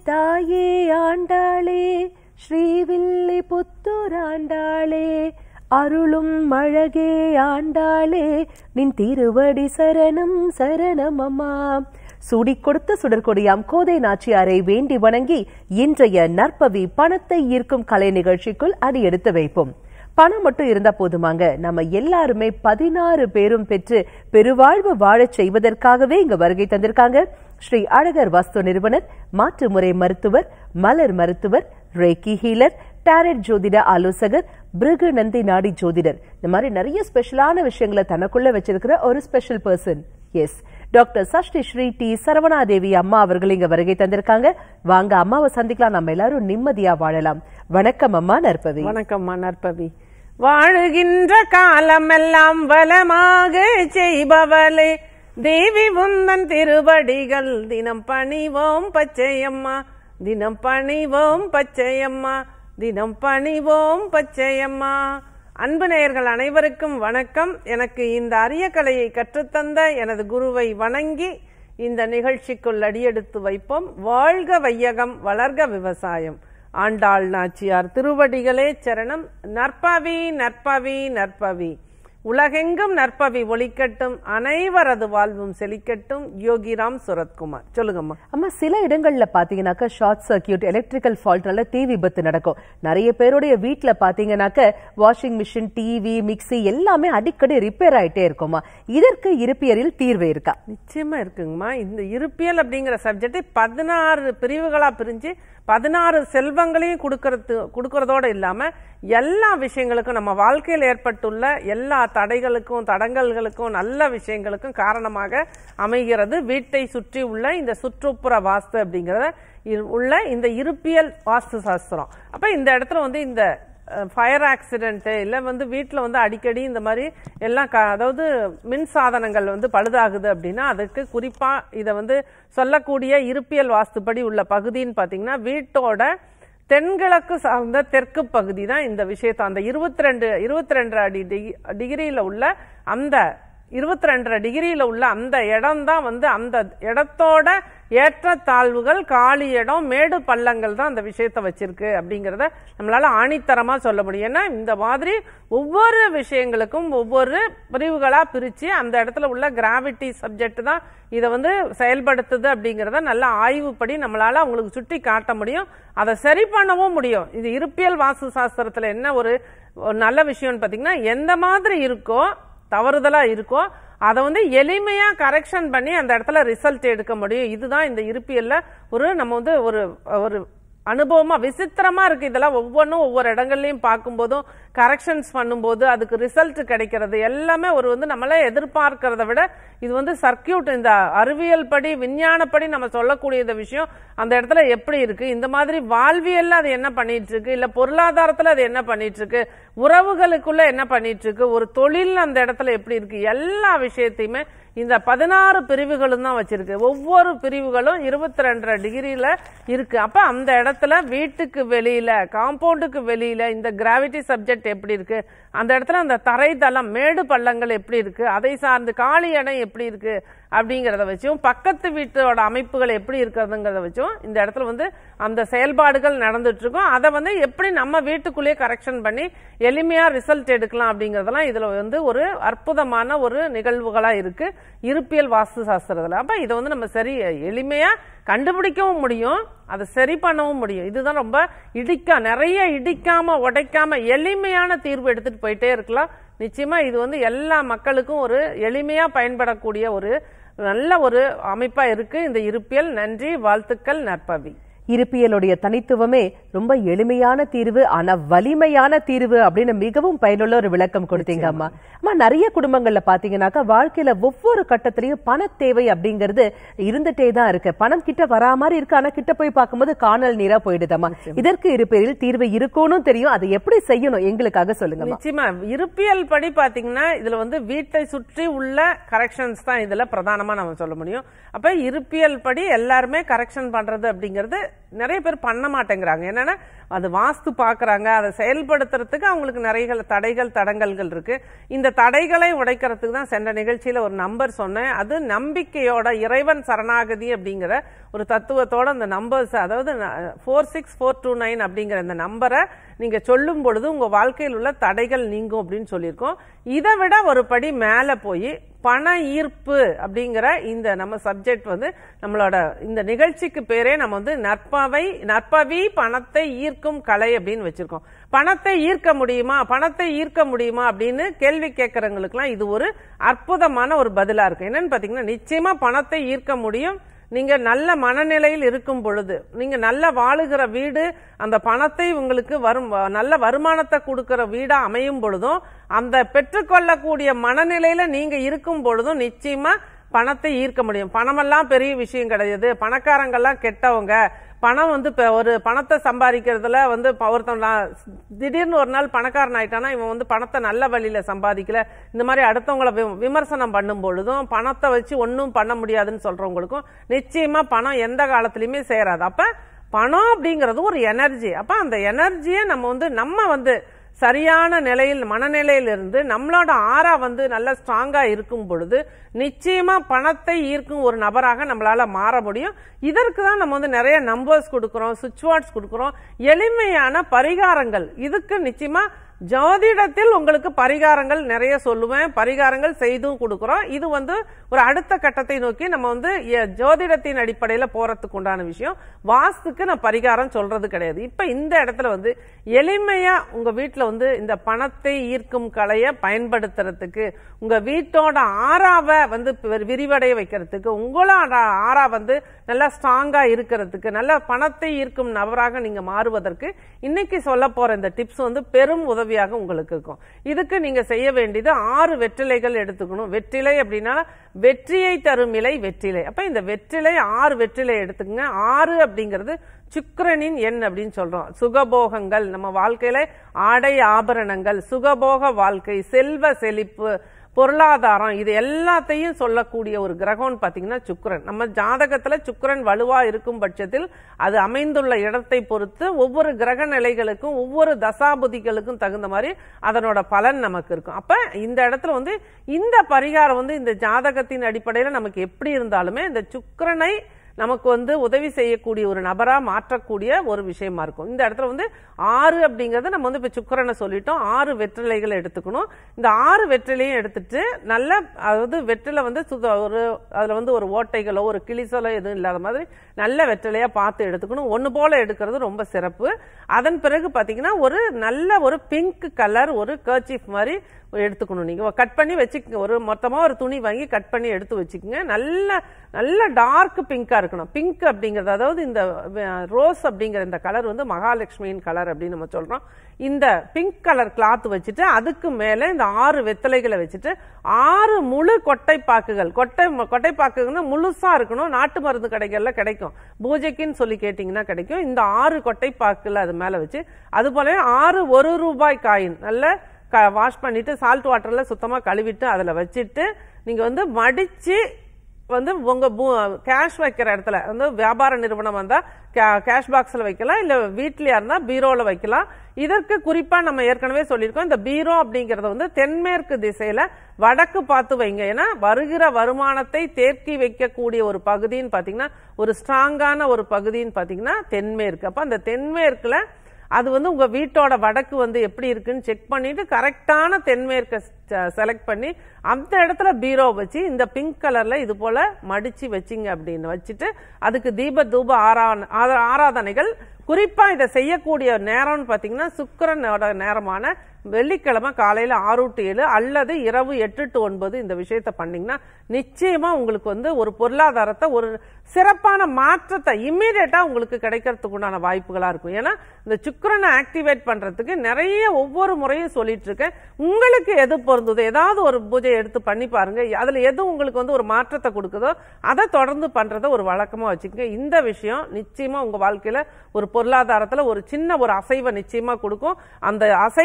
தாயே ஆண்டாளே ஸ்ரீவில்லி புத்துராண்டாளே அருளும் அழகே ஆண்டாளே நின் திருவடி சரணம் சரணம் அம்மா சூடி கொடுத்த சுடற்கொடியாம் கோதை நாச்சியாரை வேண்டி வணங்கி இன்றைய நற்பவி பணத்தை ஈர்க்கும் கலை நிகழ்ச்சிக்குள் அடியெடுத்து வைப்போம் பணம் மட்டும் இருந்தா போதுமாங்க நம்ம எல்லாருமே பதினாறு பேரும் பெற்று பெருவாழ்வு வாழச் செய்வதற்காகவே இங்க வருகை தந்திருக்காங்க ஸ்ரீ அழகர் வாஸ்து நிறுவனர் மாற்றுமுறை மருத்துவர் மலர் மருத்துவர் ரேக்கி ஹீலர் டாரட் ஜோதிட ஆலோசகர் பிருகு நந்தி நாடி ஜோதிடர் இந்த மாதிரி நிறைய ஸ்பெஷலான விஷயங்களை தனக்குள்ள வச்சிருக்கிற ஒரு special person S doctor Sashti Sri D Saravanadevi அம்மா அவர்கள் இங்க வருகை தந்திருக்காங்க வாங்க அம்மாவை சந்திக்கலாம் நம்ம எல்லாரும் நிம்மதியா வாழலாம் வணக்கம் அம்மா நற்பவி வணக்கம் நற்பவி வாழுகின்ற காலமெல்லாம் வளமாக செய்பவளே தேவி உந்தன் திருவடிகள் தினம் பணிவோம் பச்சையம்மா தினம் பணிவோம் பச்சையம்மா தினம் பணிவோம் பச்சையம்மா அன்பு நேயர்கள் அனைவருக்கும் வணக்கம் எனக்கு இந்த அரிய கலையை கற்றுத்தந்த எனது குருவை வணங்கி இந்த நிகழ்ச்சிக்குள் அடியெடுத்து வைப்போம் வாழ்க வையகம் வளர்க விவசாயம் ஆண்டாள் நாச்சியார் திருவடிகளே சரணம் நற்பவி நற்பவி நற்பவி உலகெங்கும் நற்பவி ஒளிக்கட்டும் அனைவரது வாழ்வும் செழிக்கட்டும் யோகிராம் சுரத்குமார் சொல்லுங்கம்மா அம்மா சில இடங்கள்ல பாத்தீங்கன்னாக்க ஷார்ட் சர்க்கியூட் எலக்ட்ரிக்கல் ஃபால்ட்னால தீ விபத்து நடக்கும் நிறைய பேருடைய வீட்ல பாத்தீங்கன்னாக்க வாஷிங் மிஷின் டிவி மிக்ஸி எல்லாமே அடிக்கடி ரிப்பேர் ஆயிட்டே இருக்குமா இதற்கு இருப்பியரில் தீர்வு இருக்கா நிச்சயமா இருக்குங்கம்மா இந்த இருப்பியல் அப்படிங்கிற சப்ஜெக்டை பதினாறு பிரிவுகளா பிரிஞ்சு பதினாறு செல்வங்களையும் கொடுக்கறது கொடுக்கறதோட இல்லாம எல்லா விஷயங்களுக்கும் நம்ம வாழ்க்கையில் ஏற்பட்டுள்ள எல்லா தடைகளுக்கும் தடங்கல்களுக்கும் நல்ல விஷயங்களுக்கும் காரணமாக அமைகிறது வீட்டை சுற்றி உள்ள இந்த சுற்றுப்புற வாஸ்து அப்படிங்கறத இ- உள்ள இந்த இருப்பியல் வாஸ்து சாஸ்திரம் அப்ப இந்த இடத்துல வந்து இந்த ஃபயர் ஆக்சிடென்ட்டு இல்லை வந்து வீட்டில் வந்து அடிக்கடி இந்த மாதிரி எல்லாம் க அதாவது மின் சாதனங்கள் வந்து பழுதாகுது அப்படின்னா அதுக்கு குறிப்பாக இதை வந்து சொல்லக்கூடிய இருப்பியல் வாஸ்துப்படி உள்ள பகுதின்னு பார்த்தீங்கன்னா வீட்டோட தென்கிழக்கு சார்ந்த தெற்கு பகுதி தான் இந்த விஷயத்தை அந்த இருபத்தி ரெண்டு இருபத்தி ரெண்டு அடி டிகி டிகிரியில் உள்ள அந்த இருபத்தி ரெண்டரை டிகிரியில் உள்ள அந்த இடம் தான் வந்து அந்த இடத்தோட ஏற்றத்தாழ்வுகள் காலி இடம் மேடு பள்ளங்கள் தான் அந்த விஷயத்தை வச்சிருக்கு அப்படிங்கிறத நம்மளால ஆணித்தரமா சொல்ல முடியும் ஏன்னா இந்த மாதிரி ஒவ்வொரு விஷயங்களுக்கும் ஒவ்வொரு பிரிவுகளா பிரிச்சு அந்த இடத்துல உள்ள கிராவிட்டி சப்ஜெக்ட் தான் இதை வந்து செயல்படுத்துது அப்படிங்கிறத நல்ல ஆய்வுப்படி நம்மளால அவங்களுக்கு சுட்டி காட்ட முடியும் அதை சரி பண்ணவும் முடியும் இது இருப்பியல் வாஸ்து சாஸ்திரத்துல என்ன ஒரு ஒரு நல்ல விஷயம்னு பாத்தீங்கன்னா எந்த மாதிரி இருக்கோ தவறுதலா இருக்கோ அதை வந்து எளிமையா கரெக்ஷன் பண்ணி அந்த இடத்துல ரிசல்ட் எடுக்க முடியும் இதுதான் இந்த இருப்பியல்ல ஒரு நம்ம வந்து ஒரு ஒரு அனுபவமா விசித்திரமா இருக்கு இதெல்லாம் ஒவ்வொன்றும் ஒவ்வொரு இடங்கள்லயும் பார்க்கும்போதும் கரெக்ஷன்ஸ் பண்ணும்போது அதுக்கு ரிசல்ட் கிடைக்கிறது எல்லாமே ஒரு வந்து நம்மளே எதிர்பார்க்கிறத விட இது வந்து சர்க்கியூட் இந்த அறிவியல் படி விஞ்ஞானப்படி நம்ம சொல்லக்கூடிய இந்த விஷயம் அந்த இடத்துல எப்படி இருக்கு இந்த மாதிரி வாழ்வியல்ல அது என்ன பண்ணிட்டு இருக்கு இல்ல பொருளாதாரத்துல அது என்ன பண்ணிட்டு இருக்கு உறவுகளுக்குள்ள என்ன பண்ணிட்டு இருக்கு ஒரு தொழில் அந்த இடத்துல எப்படி இருக்கு எல்லா விஷயத்தையுமே இந்த பதினாறு பிரிவுகளும் தான் வச்சிருக்கு ஒவ்வொரு பிரிவுகளும் இருபத்தி ரெண்டரை டிகிரியில இருக்கு அப்ப அந்த இடத்துல வீட்டுக்கு வெளியில காம்பவுண்டுக்கு வெளியில இந்த கிராவிட்டி சப்ஜெக்ட் எப்படி இருக்கு அந்த இடத்துல அந்த தரைதளம் மேடு பள்ளங்கள் எப்படி இருக்கு அதை சார்ந்து காலி இடம் எப்படி இருக்கு அப்படிங்கிறத வச்சும் பக்கத்து வீட்டோட அமைப்புகள் எப்படி இருக்கிறதுங்கிறத வச்சும் இந்த இடத்துல வந்து அந்த செயல்பாடுகள் நடந்துட்டு இருக்கும் அதை வந்து எப்படி நம்ம வீட்டுக்குள்ளேயே கரெக்ஷன் பண்ணி எளிமையா ரிசல்ட் எடுக்கலாம் அப்படிங்கறதெல்லாம் இதுல வந்து ஒரு அற்புதமான ஒரு நிகழ்வுகளா இருக்கு இருப்பியல் வாஸ்து சாஸ்திரத்துல அப்ப இதை வந்து நம்ம சரி எளிமையா கண்டுபிடிக்கவும் முடியும் அதை சரி பண்ணவும் முடியும் இதுதான் ரொம்ப இடிக்கா நிறைய இடிக்காம உடைக்காம எளிமையான தீர்வு எடுத்துட்டு போயிட்டே இருக்கலாம் நிச்சயமா இது வந்து எல்லா மக்களுக்கும் ஒரு எளிமையா பயன்படக்கூடிய ஒரு நல்ல ஒரு அமைப்பா இருக்கு இந்த இருப்பியல் நன்றி வாழ்த்துக்கள் நற்பவி இருப்பியலுடைய தனித்துவமே ரொம்ப எளிமையான தீர்வு ஆனா வலிமையான தீர்வு அப்படின்னு மிகவும் பயனுள்ள ஒரு விளக்கம் கொடுத்தீங்க அம்மா அம்மா நிறைய குடும்பங்கள்ல பாத்தீங்கன்னாக்கா வாழ்க்கையில ஒவ்வொரு கட்டத்திலயும் பண தேவை அப்படிங்கிறது இருந்துட்டே தான் இருக்கு பணம் கிட்ட வரா மாதிரி இருக்கு ஆனா கிட்ட போய் பார்க்கும்போது காணல் நீரா போயிடுதம்மா இதற்கு இருப்பியலில் தீர்வு இருக்கும்னு தெரியும் அதை எப்படி செய்யணும் எங்களுக்காக சொல்லுங்கம்மா நிச்சயமா இருப்பியல் படி பாத்தீங்கன்னா இதுல வந்து வீட்டை சுற்றி உள்ள கரெக்ஷன்ஸ் தான் இதுல பிரதானமா நம்ம சொல்ல முடியும் அப்ப இருப்பியல் படி எல்லாருமே கரெக்ஷன் பண்றது அப்படிங்கிறது நிறைய பேர் பண்ண மாட்டேங்கிறாங்க என்னன்னா அது வாஸ்து பார்க்கறாங்க அதை செயல்படுத்துறதுக்கு அவங்களுக்கு நிறைய தடைகள் தடங்கல்கள் இருக்கு இந்த தடைகளை உடைக்கிறதுக்கு தான் சென்ற நிகழ்ச்சியில ஒரு நம்பர் சொன்னேன் அது நம்பிக்கையோட இறைவன் சரணாகதி அப்படிங்கிற ஒரு தத்துவத்தோட அந்த நம்பர்ஸ் அதாவது four six four two nine அப்படிங்கிற இந்த நம்பரை நீங்க சொல்லும் பொழுது உங்க வாழ்க்கையில் உள்ள தடைகள் நீங்கும் அப்படின்னு சொல்லியிருக்கோம் இதை விட ஒரு படி மேல போய் பண ஈர்ப்பு அப்படிங்கிற இந்த நம்ம சப்ஜெக்ட் வந்து நம்மளோட இந்த நிகழ்ச்சிக்கு பேரே நம்ம வந்து நற்பவை நற்பவி பணத்தை ஈர்க்கும் கலை அப்படின்னு வச்சிருக்கோம் பணத்தை ஈர்க்க முடியுமா பணத்தை ஈர்க்க முடியுமா அப்படின்னு கேள்வி கேட்கறவங்களுக்குலாம் இது ஒரு அற்புதமான ஒரு பதிலா இருக்கு என்னன்னு பாத்தீங்கன்னா நிச்சயமா பணத்தை ஈர்க்க முடியும் நீங்க நல்ல மனநிலையில் இருக்கும் பொழுது நீங்க நல்ல வாழுகிற வீடு அந்த பணத்தை உங்களுக்கு வரும் நல்ல வருமானத்தை கொடுக்கிற வீடா அமையும் பொழுதும் அந்த பெற்றுக்கொள்ளக்கூடிய மனநிலையில நீங்க இருக்கும் பொழுதும் நிச்சயமா பணத்தை ஈர்க்க முடியும் பணமெல்லாம் பெரிய விஷயம் கிடையாது பணக்காரங்கெல்லாம் கெட்டவங்க பணம் வந்து இப்ப ஒரு பணத்தை சம்பாதிக்கிறதுல வந்து இப்ப ஒருத்தன் நான் திடீர்னு ஒரு நாள் பணக்காரன் ஆயிட்டானா இவன் வந்து பணத்தை நல்ல வழியில சம்பாதிக்கல இந்த மாதிரி அடுத்தவங்களை வி- விமர்சனம் பண்ணும் பொழுதும் பணத்தை வச்சு ஒன்றும் பண்ண முடியாதுன்னு சொல்றவங்களுக்கும் நிச்சயமா பணம் எந்த காலத்துலயுமே சேராது அப்ப பணம் அப்படிங்கிறது ஒரு எனர்ஜி அப்ப அந்த எனர்ஜியை நம்ம வந்து நம்ம வந்து சரியான நிலையில் மனநிலையில் இருந்து நம்மளோட ஆறா வந்து நல்ல ஸ்ட்ராங்கா இருக்கும் பொழுது நிச்சயமா பணத்தை ஈர்க்கும் ஒரு நபராக நம்மளால மாற முடியும் இதற்கு தான் நம்ம வந்து நிறைய நம்பர்ஸ் கொடுக்கிறோம் சுவிட்ச் வார்ட்ஸ் கொடுக்கிறோம் எளிமையான பரிகாரங்கள் இதுக்கு நிச்சயமா ஜோதிடத்தில் உங்களுக்கு பரிகாரங்கள் நிறைய சொல்லுவேன் பரிகாரங்கள் செய்தும் கொடுக்கிறோம் இது வந்து ஒரு அடுத்த கட்டத்தை நோக்கி நம்ம வந்து எ- ஜோதிடத்தின் அடிப்படையில போறதுக்கு உண்டான விஷயம் வாஸ்துக்கு நான் பரிகாரம் சொல்றது கிடையாது இப்ப இந்த இடத்துல வந்து எளிமையா உங்க வீட்டுல வந்து இந்த பணத்தை ஈர்க்கும் கலையை பயன்படுத்துறதுக்கு உங்க வீட்டோட ஆறாவை வந்து பெ- விரிவடைய வைக்கிறதுக்கு உங்களோட ஆறா வந்து நல்லா ஸ்ட்ராங்கா இருக்கிறதுக்கு நல்ல பணத்தை ஈர்க்கும் நபராக நீங்க மாறுவதற்கு இன்னைக்கு சொல்ல போற இந்த டிப்ஸ் வந்து பெரும் உதவியாக உங்களுக்கு இருக்கும் இதுக்கு நீங்க செய்ய வேண்டியது ஆறு வெற்றிலைகள் எடுத்துக்கணும் வெற்றிலை அப்படின்னா வெற்றியை தரும் இலை வெற்றிலை அப்ப இந்த வெற்றிலை ஆறு வெற்றிலை எடுத்துக்கங்க ஆறு அப்படிங்கிறது சுக்கிரனின் எண் அப்படின்னு சொல்றோம் சுகபோகங்கள் நம்ம வாழ்க்கையில ஆடை ஆபரணங்கள் சுகபோக வாழ்க்கை செல்வ செழிப்பு பொருளாதாரம் இது எல்லாத்தையும் சொல்லக்கூடிய ஒரு கிரகம்னு பாத்தீங்கன்னா சுக்கிரன் நம்ம ஜாதகத்துல சுக்கிரன் வலுவா இருக்கும் பட்சத்தில் அது அமைந்துள்ள இடத்தை பொறுத்து ஒவ்வொரு கிரக நிலைகளுக்கும் ஒவ்வொரு தசாபுதிகளுக்கும் தகுந்த மாதிரி அதனோட பலன் நமக்கு இருக்கும் அப்ப இந்த இடத்துல வந்து இந்த பரிகாரம் வந்து இந்த ஜாதகத்தின் அடிப்படையில நமக்கு எப்படி இருந்தாலுமே இந்த சுக்கிரனை நமக்கு வந்து உதவி செய்யக்கூடிய ஒரு நபரா மாற்றக்கூடிய ஒரு விஷயமா இருக்கும் இந்த இடத்துல வந்து ஆறு அப்படிங்கறது நம்ம வந்து இப்ப சுக்கிரனை சொல்லிட்டோம் ஆறு வெற்றிலைகளை எடுத்துக்கணும் இந்த ஆறு வெற்றிலையும் எடுத்துட்டு நல்ல அதாவது வெற்றிலை வந்து சுத ஒரு அதுல வந்து ஒரு ஓட்டைகளோ ஒரு கிளிசலோ எதுவும் இல்லாத மாதிரி நல்ல வெற்றிலையா பார்த்து எடுத்துக்கணும் ஒண்ணு போல எடுக்கிறது ரொம்ப சிறப்பு அதன் பிறகு பாத்தீங்கன்னா ஒரு நல்ல ஒரு பிங்க் கலர் ஒரு கர்ச்சீஃப் மாதிரி எடுத்துக்கணும் நீங்க கட் பண்ணி வச்சுக்கோங்க ஒரு மொத்தமா ஒரு துணி வாங்கி கட் பண்ணி எடுத்து வச்சுக்கோங்க நல்ல நல்ல டார்க் பிங்கா இருக்கணும் பிங்க் அப்படிங்கிறது அதாவது இந்த ரோஸ் அப்படிங்கிற இந்த கலர் வந்து மகாலட்சுமியின் கலர் அப்படின்னு நம்ம சொல்றோம் இந்த பிங்க் கலர் கிளாத் வச்சுட்டு அதுக்கு மேல இந்த ஆறு வெத்தலைகளை வச்சுட்டு ஆறு முழு கொட்டைப்பாக்குகள் கொட்டை கொட்டைப்பாக்குன்னா முழுசா இருக்கணும் நாட்டு மருந்து கடைகள்ல கிடைக்கும் பூஜைக்குன்னு சொல்லி கேட்டீங்கன்னா கிடைக்கும் இந்த ஆறு கொட்டைப்பாக்குல அது மேல வச்சு அது போல ஆறு ஒரு ரூபாய் காயின் நல்ல வாஷ் பண்ணிட்டு சால்ட் வாட்டர்ல சுத்தமா கழுவிட்டு அதுல வச்சுட்டு நீங்க வந்து மடிச்சு வந்து உங்க கேஷ் வைக்கிற இடத்துல வந்து வியாபார நிறுவனம் வந்தா கேஷ் பாக்ஸ்ல வைக்கலாம் இல்ல வீட்லயா இருந்தா பீரோல வைக்கலாம் இதற்கு குறிப்பா நம்ம ஏற்கனவே சொல்லியிருக்கோம் இந்த பீரோ அப்படிங்கறத வந்து தென்மேற்கு திசையில வடக்கு பார்த்து வைங்க ஏன்னா வருகிற வருமானத்தை தேக்கி வைக்கக்கூடிய ஒரு பகுதின்னு பாத்தீங்கன்னா ஒரு ஸ்ட்ராங்கான ஒரு பகுதின்னு பாத்தீங்கன்னா தென்மேற்கு அப்ப அந்த தென்மேற்குல அது வந்து உங்க வீட்டோட வடக்கு வந்து எப்படி இருக்குன்னு செக் பண்ணிட்டு கரெக்டான தென்மேற்க செலக்ட் பண்ணி அந்த இடத்துல பீரோ வச்சு இந்த பிங்க் கலர்ல இது போல மடிச்சு வச்சிங்க அப்படின்னு வச்சுட்டு அதுக்கு தீப தூப ஆரா ஆரா- ஆராதனைகள் குறிப்பா இதை செய்யக்கூடிய நேரம்னு பாத்தீங்கன்னா சுக்கிரனோட நேரமான வெள்ளிக்கிழமை காலையில ஆறு டு ஏழு அல்லது இரவு எட்டு டு ஒன்பது இந்த விஷயத்த பண்ணீங்கன்னா நிச்சயமா உங்களுக்கு வந்து ஒரு பொருளாதாரத்தை ஒரு சிறப்பான மாற்றத்தை இம்மீடியட்டா உங்களுக்கு கிடைக்கிறதுக்கு உண்டான வாய்ப்புகளா இருக்கும் ஏன்னா இந்த சுக்கிரனை ஆக்டிவேட் பண்றதுக்கு நிறைய ஒவ்வொரு முறையும் சொல்லிட்டு இருக்கேன் உங்களுக்கு எது பொருந்ததோ ஏதாவது ஒரு பூஜை எடுத்து பண்ணி பாருங்க அதுல எது உங்களுக்கு வந்து ஒரு மாற்றத்தை கொடுக்குதோ அதை தொடர்ந்து பண்றத ஒரு வழக்கமா வச்சுக்கோங்க இந்த விஷயம் நிச்சயமா உங்க வாழ்க்கையில ஒரு பொருளாதாரத்துல ஒரு சின்ன ஒரு அசைவை நிச்சயமா கொடுக்கும் அந்த அசைவை பின்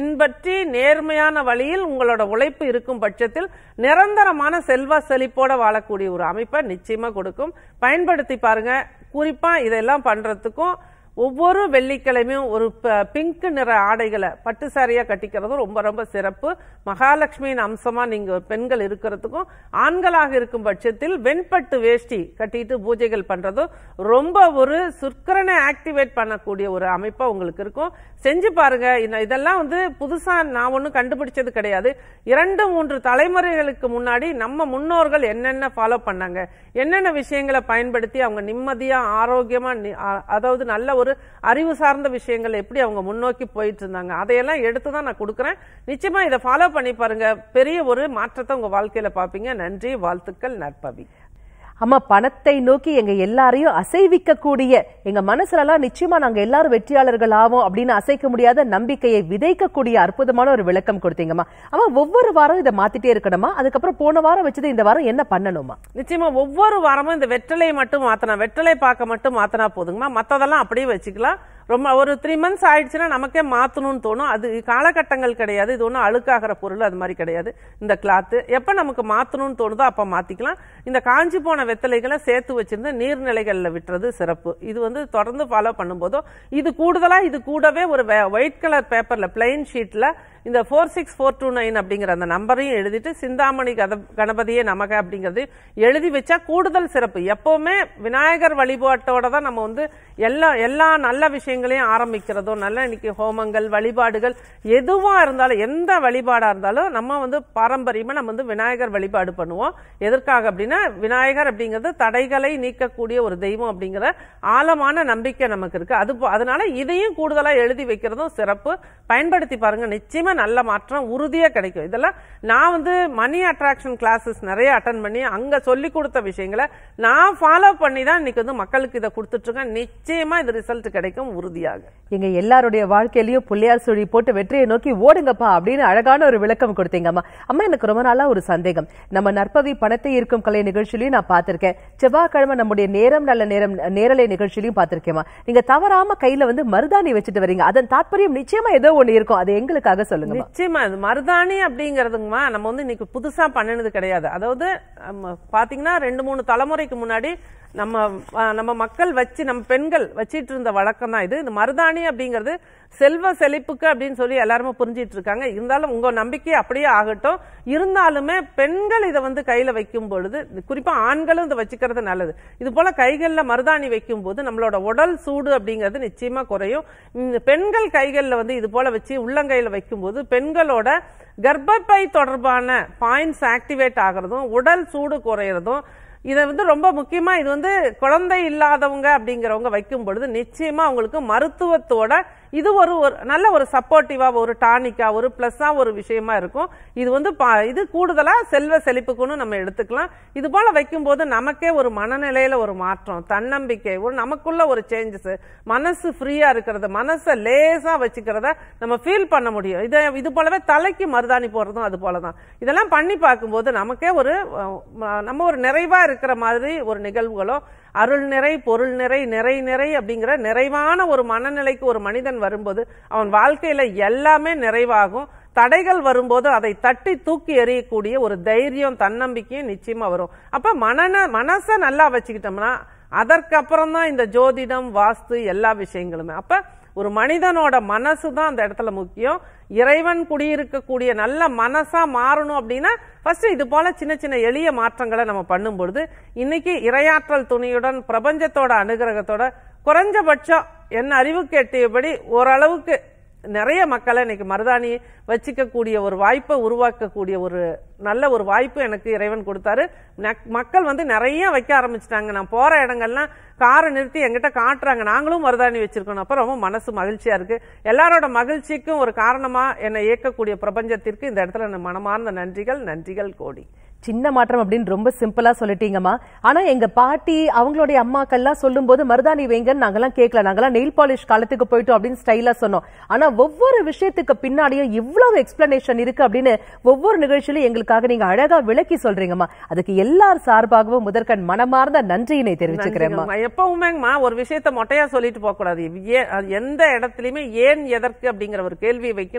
பின்பற்றி நேர்மையான வழியில் உங்களோட உழைப்பு இருக்கும் பட்சத்தில் நிரந்தரமான செல்வ செழிப்போட வாழக்கூடிய ஒரு அமைப்பை நிச்சயமா கொடுக்கும் பயன்படுத்தி பாருங்க குறிப்பா இதெல்லாம் பண்றதுக்கும் ஒவ்வொரு வெள்ளிக்கிழமையும் ஒரு ப- பிங்க் நிற ஆடைகளை பட்டு சாரியா கட்டிக்கிறதும் ரொம்ப ரொம்ப சிறப்பு மகாலட்சுமியின் அம்சமா நீங்க பெண்கள் இருக்கிறதுக்கும் ஆண்களாக இருக்கும் பட்சத்தில் வெண்பட்டு வேஷ்டி கட்டிட்டு பூஜைகள் பண்றதும் ரொம்ப ஒரு சுக்கரனை ஆக்டிவேட் பண்ணக்கூடிய ஒரு அமைப்பா உங்களுக்கு இருக்கும் செஞ்சு பாருங்க இந்த- இதெல்லாம் வந்து புதுசா நான் ஒன்றும் கண்டுபிடிச்சது கிடையாது இரண்டு மூன்று தலைமுறைகளுக்கு முன்னாடி நம்ம முன்னோர்கள் என்னென்ன ஃபாலோ பண்ணாங்க என்னென்ன விஷயங்களை பயன்படுத்தி அவங்க நிம்மதியா ஆரோக்கியமா நி- அ- அதாவது நல்ல ஒரு அறிவு சார்ந்த விஷயங்கள் எப்படி அவங்க முன்னோக்கி போயிட்டு இருந்தாங்க அதையெல்லாம் எடுத்து தான் நான் கொடுக்குறேன் நிச்சயமா இதை ஃபாலோ பண்ணி பாருங்க பெரிய ஒரு மாற்றத்தை உங்க வாழ்க்கையில பாப்பீங்க நன்றி வாழ்த்துக்கள் நற்பவி அம்மா பணத்தை நோக்கி எங்க எல்லாரையும் அசைவிக்க கூடிய எங்க மனசுல எல்லாம் நிச்சயமா நாங்க எல்லாரும் வெற்றியாளர்கள் ஆவோம் அப்படின்னு அசைக்க முடியாத நம்பிக்கையை விதைக்கக்கூடிய அற்புதமான ஒரு விளக்கம் கொடுத்தீங்கம்மா அம்மா ஒவ்வொரு வாரம் இதை மாத்திட்டே இருக்கணுமா அதுக்கப்புறம் போன வாரம் வச்சது இந்த வாரம் என்ன பண்ணணுமா நிச்சயமா ஒவ்வொரு வாரமும் இந்த வெற்றிலையை மட்டும் மாத்தினா வெற்றிலை பாக்க மட்டும் மாத்தினா போதுங்கம்மா மத்ததெல்லாம் அப்படியே வச்சுக்கலாம் ரொம்ப ஒரு த்ரீ மந்த்ஸ் ஆயிடுச்சுன்னா நமக்கே மாத்தணும்னு தோணும் அது காலகட்டங்கள் கிடையாது இது ஒன்றும் அழுக்காகிற பொருள் அது மாதிரி கிடையாது இந்த கிளாத்து எப்ப நமக்கு மாத்தணும்னு தோணுதோ அப்ப மாத்திக்கலாம் இந்த காஞ்சி போன வெத்தலைகளை சேர்த்து வச்சிருந்து நீர்நிலைகள்ல விட்டுறது சிறப்பு இது வந்து தொடர்ந்து ஃபாலோ பண்ணும்போதோ இது கூடுதலா இது கூடவே ஒரு ஒயிட் கலர் பேப்பர்ல பிளைன் ஷீட்ல இந்த four six four two nine அப்படிங்கிற அந்த நம்பரையும் எழுதிட்டு சிந்தாமணி கத கணபதியே நமக அப்படிங்கிறது எழுதி வச்சா கூடுதல் சிறப்பு எப்பவுமே விநாயகர் வழிபாட்டோட தான் நம்ம வந்து எல்லா எல்லா நல்ல விஷயங்களையும் ஆரம்பிக்கிறதோ நல்ல இன்னைக்கு ஹோமங்கள் வழிபாடுகள் எதுவா இருந்தாலும் எந்த வழிபாடா இருந்தாலும் நம்ம வந்து பாரம்பரியமா நம்ம வந்து விநாயகர் வழிபாடு பண்ணுவோம் எதற்காக அப்படின்னா விநாயகர் அப்படிங்கிறது தடைகளை நீக்கக்கூடிய ஒரு தெய்வம் அப்படிங்கிற ஆழமான நம்பிக்கை நமக்கு இருக்கு அது போ- அதனால இதையும் கூடுதலா எழுதி வைக்கிறதும் சிறப்பு பயன்படுத்தி பாருங்க நிச்சயமா நல்ல மாற்றம் உறுதியா கிடைக்கும் இதெல்லாம் நான் வந்து மணி அட்ராக்ஷன் கிளாஸஸ் நிறைய அட்டன் பண்ணி அங்க சொல்லி கொடுத்த விஷயங்களை நான் ஃபாலோ பண்ணி தான் இன்னைக்கு வந்து மக்களுக்கு இதை கொடுத்துட்டு இருக்கேன் நிச்சயமா இது ரிசல்ட் கிடைக்கும் உறுதியாக எங்க எல்லாருடைய வாழ்க்கையிலயும் புள்ளையார் சுழி போட்டு வெற்றியை நோக்கி ஓடுங்கப்பா அப்படின்னு அழகான ஒரு விளக்கம் கொடுத்தீங்க அம்மா அம்மா எனக்கு ரொம்ப நாளா ஒரு சந்தேகம் நம்ம நற்பவி பணத்தை ஈர்க்கும் கலை நிகழ்ச்சியிலையும் நான் பார்த்திருக்கேன் செவ்வாய்க்கிழமை நம்முடைய நேரம் நல்ல நேரம் நேரலை நிகழ்ச்சியிலையும் பார்த்திருக்கேம்மா நீங்க தவறாம கையில வந்து மருதாணி வச்சுட்டு வரீங்க அதன் தாற்பயம் நிச்சயமா ஏதோ ஒண்ணு இருக்கும் அது எங்களுக்காக சொல்லுங்கம்மா நிச்சயமா இது மருதாணி அப்படிங்கறதுங்கம்மா நம்ம வந்து இன்னைக்கு புதுசா பண்ணினது கிடையாது அதாவது நம்ம பாத்தீங்கன்னா ரெண்டு மூணு தலைமுறைக்கு முன்னாடி நம்ம அஹ், நம்ம மக்கள் வச்சு நம்ம பெண்கள் வச்சிட்டு இருந்த வழக்கம் தான் இது இந்த மருதாணி அப்படிங்கிறது செல்வ செழிப்புக்கு அப்படின்னு சொல்லி எல்லாருமே புரிஞ்சிட்டு இருக்காங்க இருந்தாலும் உங்க நம்பிக்கை அப்படியே ஆகட்டும் இருந்தாலுமே பெண்கள் இதை வந்து கையில வைக்கும் பொழுது குறிப்பா ஆண்களும் இதை வச்சுக்கிறது நல்லது இது போல கைகள்ல மருதாணி வைக்கும் போது நம்மளோட உடல் சூடு அப்படிங்கிறது நிச்சயமா குறையும் இந்த பெண்கள் கைகள்ல வந்து இது போல வச்சு உள்ளங்கையில வைக்கும்போது பெண்களோட கர்ப்பப்பை தொடர்பான பாயிண்ட்ஸ் ஆக்டிவேட் ஆகுறதும் உடல் சூடு குறையறதும் இதை வந்து ரொம்ப முக்கியமா இது வந்து குழந்தை இல்லாதவங்க அப்படிங்கிறவங்க வைக்கும் பொழுது நிச்சயமா அவங்களுக்கு மருத்துவத்தோட இது ஒரு ஒரு நல்ல ஒரு சப்போர்ட்டிவா ஒரு டானிக்கா ஒரு பிளஸ்ஸா ஒரு விஷயமா இருக்கும் இது வந்து பா- இது கூடுதலா செல்வ செழிப்புக்குன்னு நம்ம எடுத்துக்கலாம் இது போல வைக்கும்போது நமக்கே ஒரு மனநிலையில ஒரு மாற்றம் தன்னம்பிக்கை ஒரு நமக்குள்ள ஒரு சேஞ்சஸ் மனசு ஃப்ரீயா இருக்கிறது மனசை லேசா வச்சுக்கிறத நம்ம ஃபீல் பண்ண முடியும் இதை இது போலவே தலைக்கு மருதாணி போடுறதும் அது போலதான் இதெல்லாம் பண்ணி பார்க்கும்போது நமக்கே ஒரு அஹ், ம- நம்ம ஒரு நிறைவா இருக்கிற மாதிரி ஒரு நிகழ்வுகளோ அருள் நிறை பொருள் நிறை நிறை நிறை அப்படிங்கிற நிறைவான ஒரு மனநிலைக்கு ஒரு மனிதன் வரும்போது அவன் வாழ்க்கையில எல்லாமே நிறைவாகும் தடைகள் வரும்போது அதை தட்டி தூக்கி எறியக்கூடிய ஒரு தைரியம் தன்னம்பிக்கையும் நிச்சயமா வரும் அப்ப மனன மனசை நல்லா வச்சுக்கிட்டோம்னா அதற்கப்புறம் தான் இந்த ஜோதிடம் வாஸ்து எல்லா விஷயங்களுமே அப்ப ஒரு மனிதனோட மனசு தான் அந்த இடத்துல முக்கியம் இறைவன் குடியிருக்கக்கூடிய நல்ல மனசா மாறணும் அப்படின்னா ஃபர்ஸ்ட் இது போல சின்ன சின்ன எளிய மாற்றங்களை நம்ம பண்ணும் பொழுது இன்னைக்கு இரையாற்றல் துணியுடன் பிரபஞ்சத்தோட அனுகிரகத்தோட குறைஞ்சபட்சம் என் அறிவுக்கு எட்டியபடி ஓரளவுக்கு நிறைய மக்களை இன்னைக்கு மருதாணி வச்சுக்கக்கூடிய ஒரு வாய்ப்பை உருவாக்கக்கூடிய ஒரு நல்ல ஒரு வாய்ப்பு எனக்கு இறைவன் கொடுத்தாரு நக்- மக்கள் வந்து நிறைய வைக்க ஆரம்பிச்சிட்டாங்க நான் போற இடங்கள்லாம் காரை நிறுத்தி எங்கிட்ட காட்டுறாங்க நாங்களும் மருதாணி வச்சிருக்கோம் அப்ப ரொம்ப மனசு மகிழ்ச்சியா இருக்கு எல்லாரோட மகிழ்ச்சிக்கும் ஒரு காரணமா என்னை இயக்கக்கூடிய பிரபஞ்சத்திற்கு இந்த இடத்துல நான் மனமார்ந்த நன்றிகள் நன்றிகள் கோடி சின்ன மாற்றம் அப்படின்னு ரொம்ப சிம்பிளா சொல்லிட்டீங்கம்மா ஆனா எங்க பாட்டி அவங்களுடைய அம்மாக்கள்லாம் சொல்லும்போது மருதாணி வைங்கன்னு நாங்கெல்லாம் கேட்கல நாங்கெல்லாம் நெயில் பாலிஷ் காலத்துக்கு போயிட்டோம் அப்படின்னு ஸ்டைலா சொன்னோம் ஆனா ஒவ்வொரு விஷயத்துக்கு பின்னாடியும் இவ்வளவு எக்ஸ்பிளனேஷன் இருக்கு அப்படின்னு ஒவ்வொரு நிகழ்ச்சியிலும் எங்களுக்காக நீங்க அழகா விளக்கி சொல்றீங்கம்மா அதுக்கு எல்லார் சார்பாகவும் முதற்கண் மனமார்ந்த நன்றியினை தெரிவிச்சுக்கிறேன்மா நன்றிங்கம்மா. எப்பவுமேங்கம்மா ஒரு விஷயத்த மொட்டையா சொல்லிட்டு போக கூடாது ஏன் அது எந்த இடத்துலயுமே ஏன் எதற்கு அப்படிங்கிற ஒரு கேள்வியை வைக்கணும்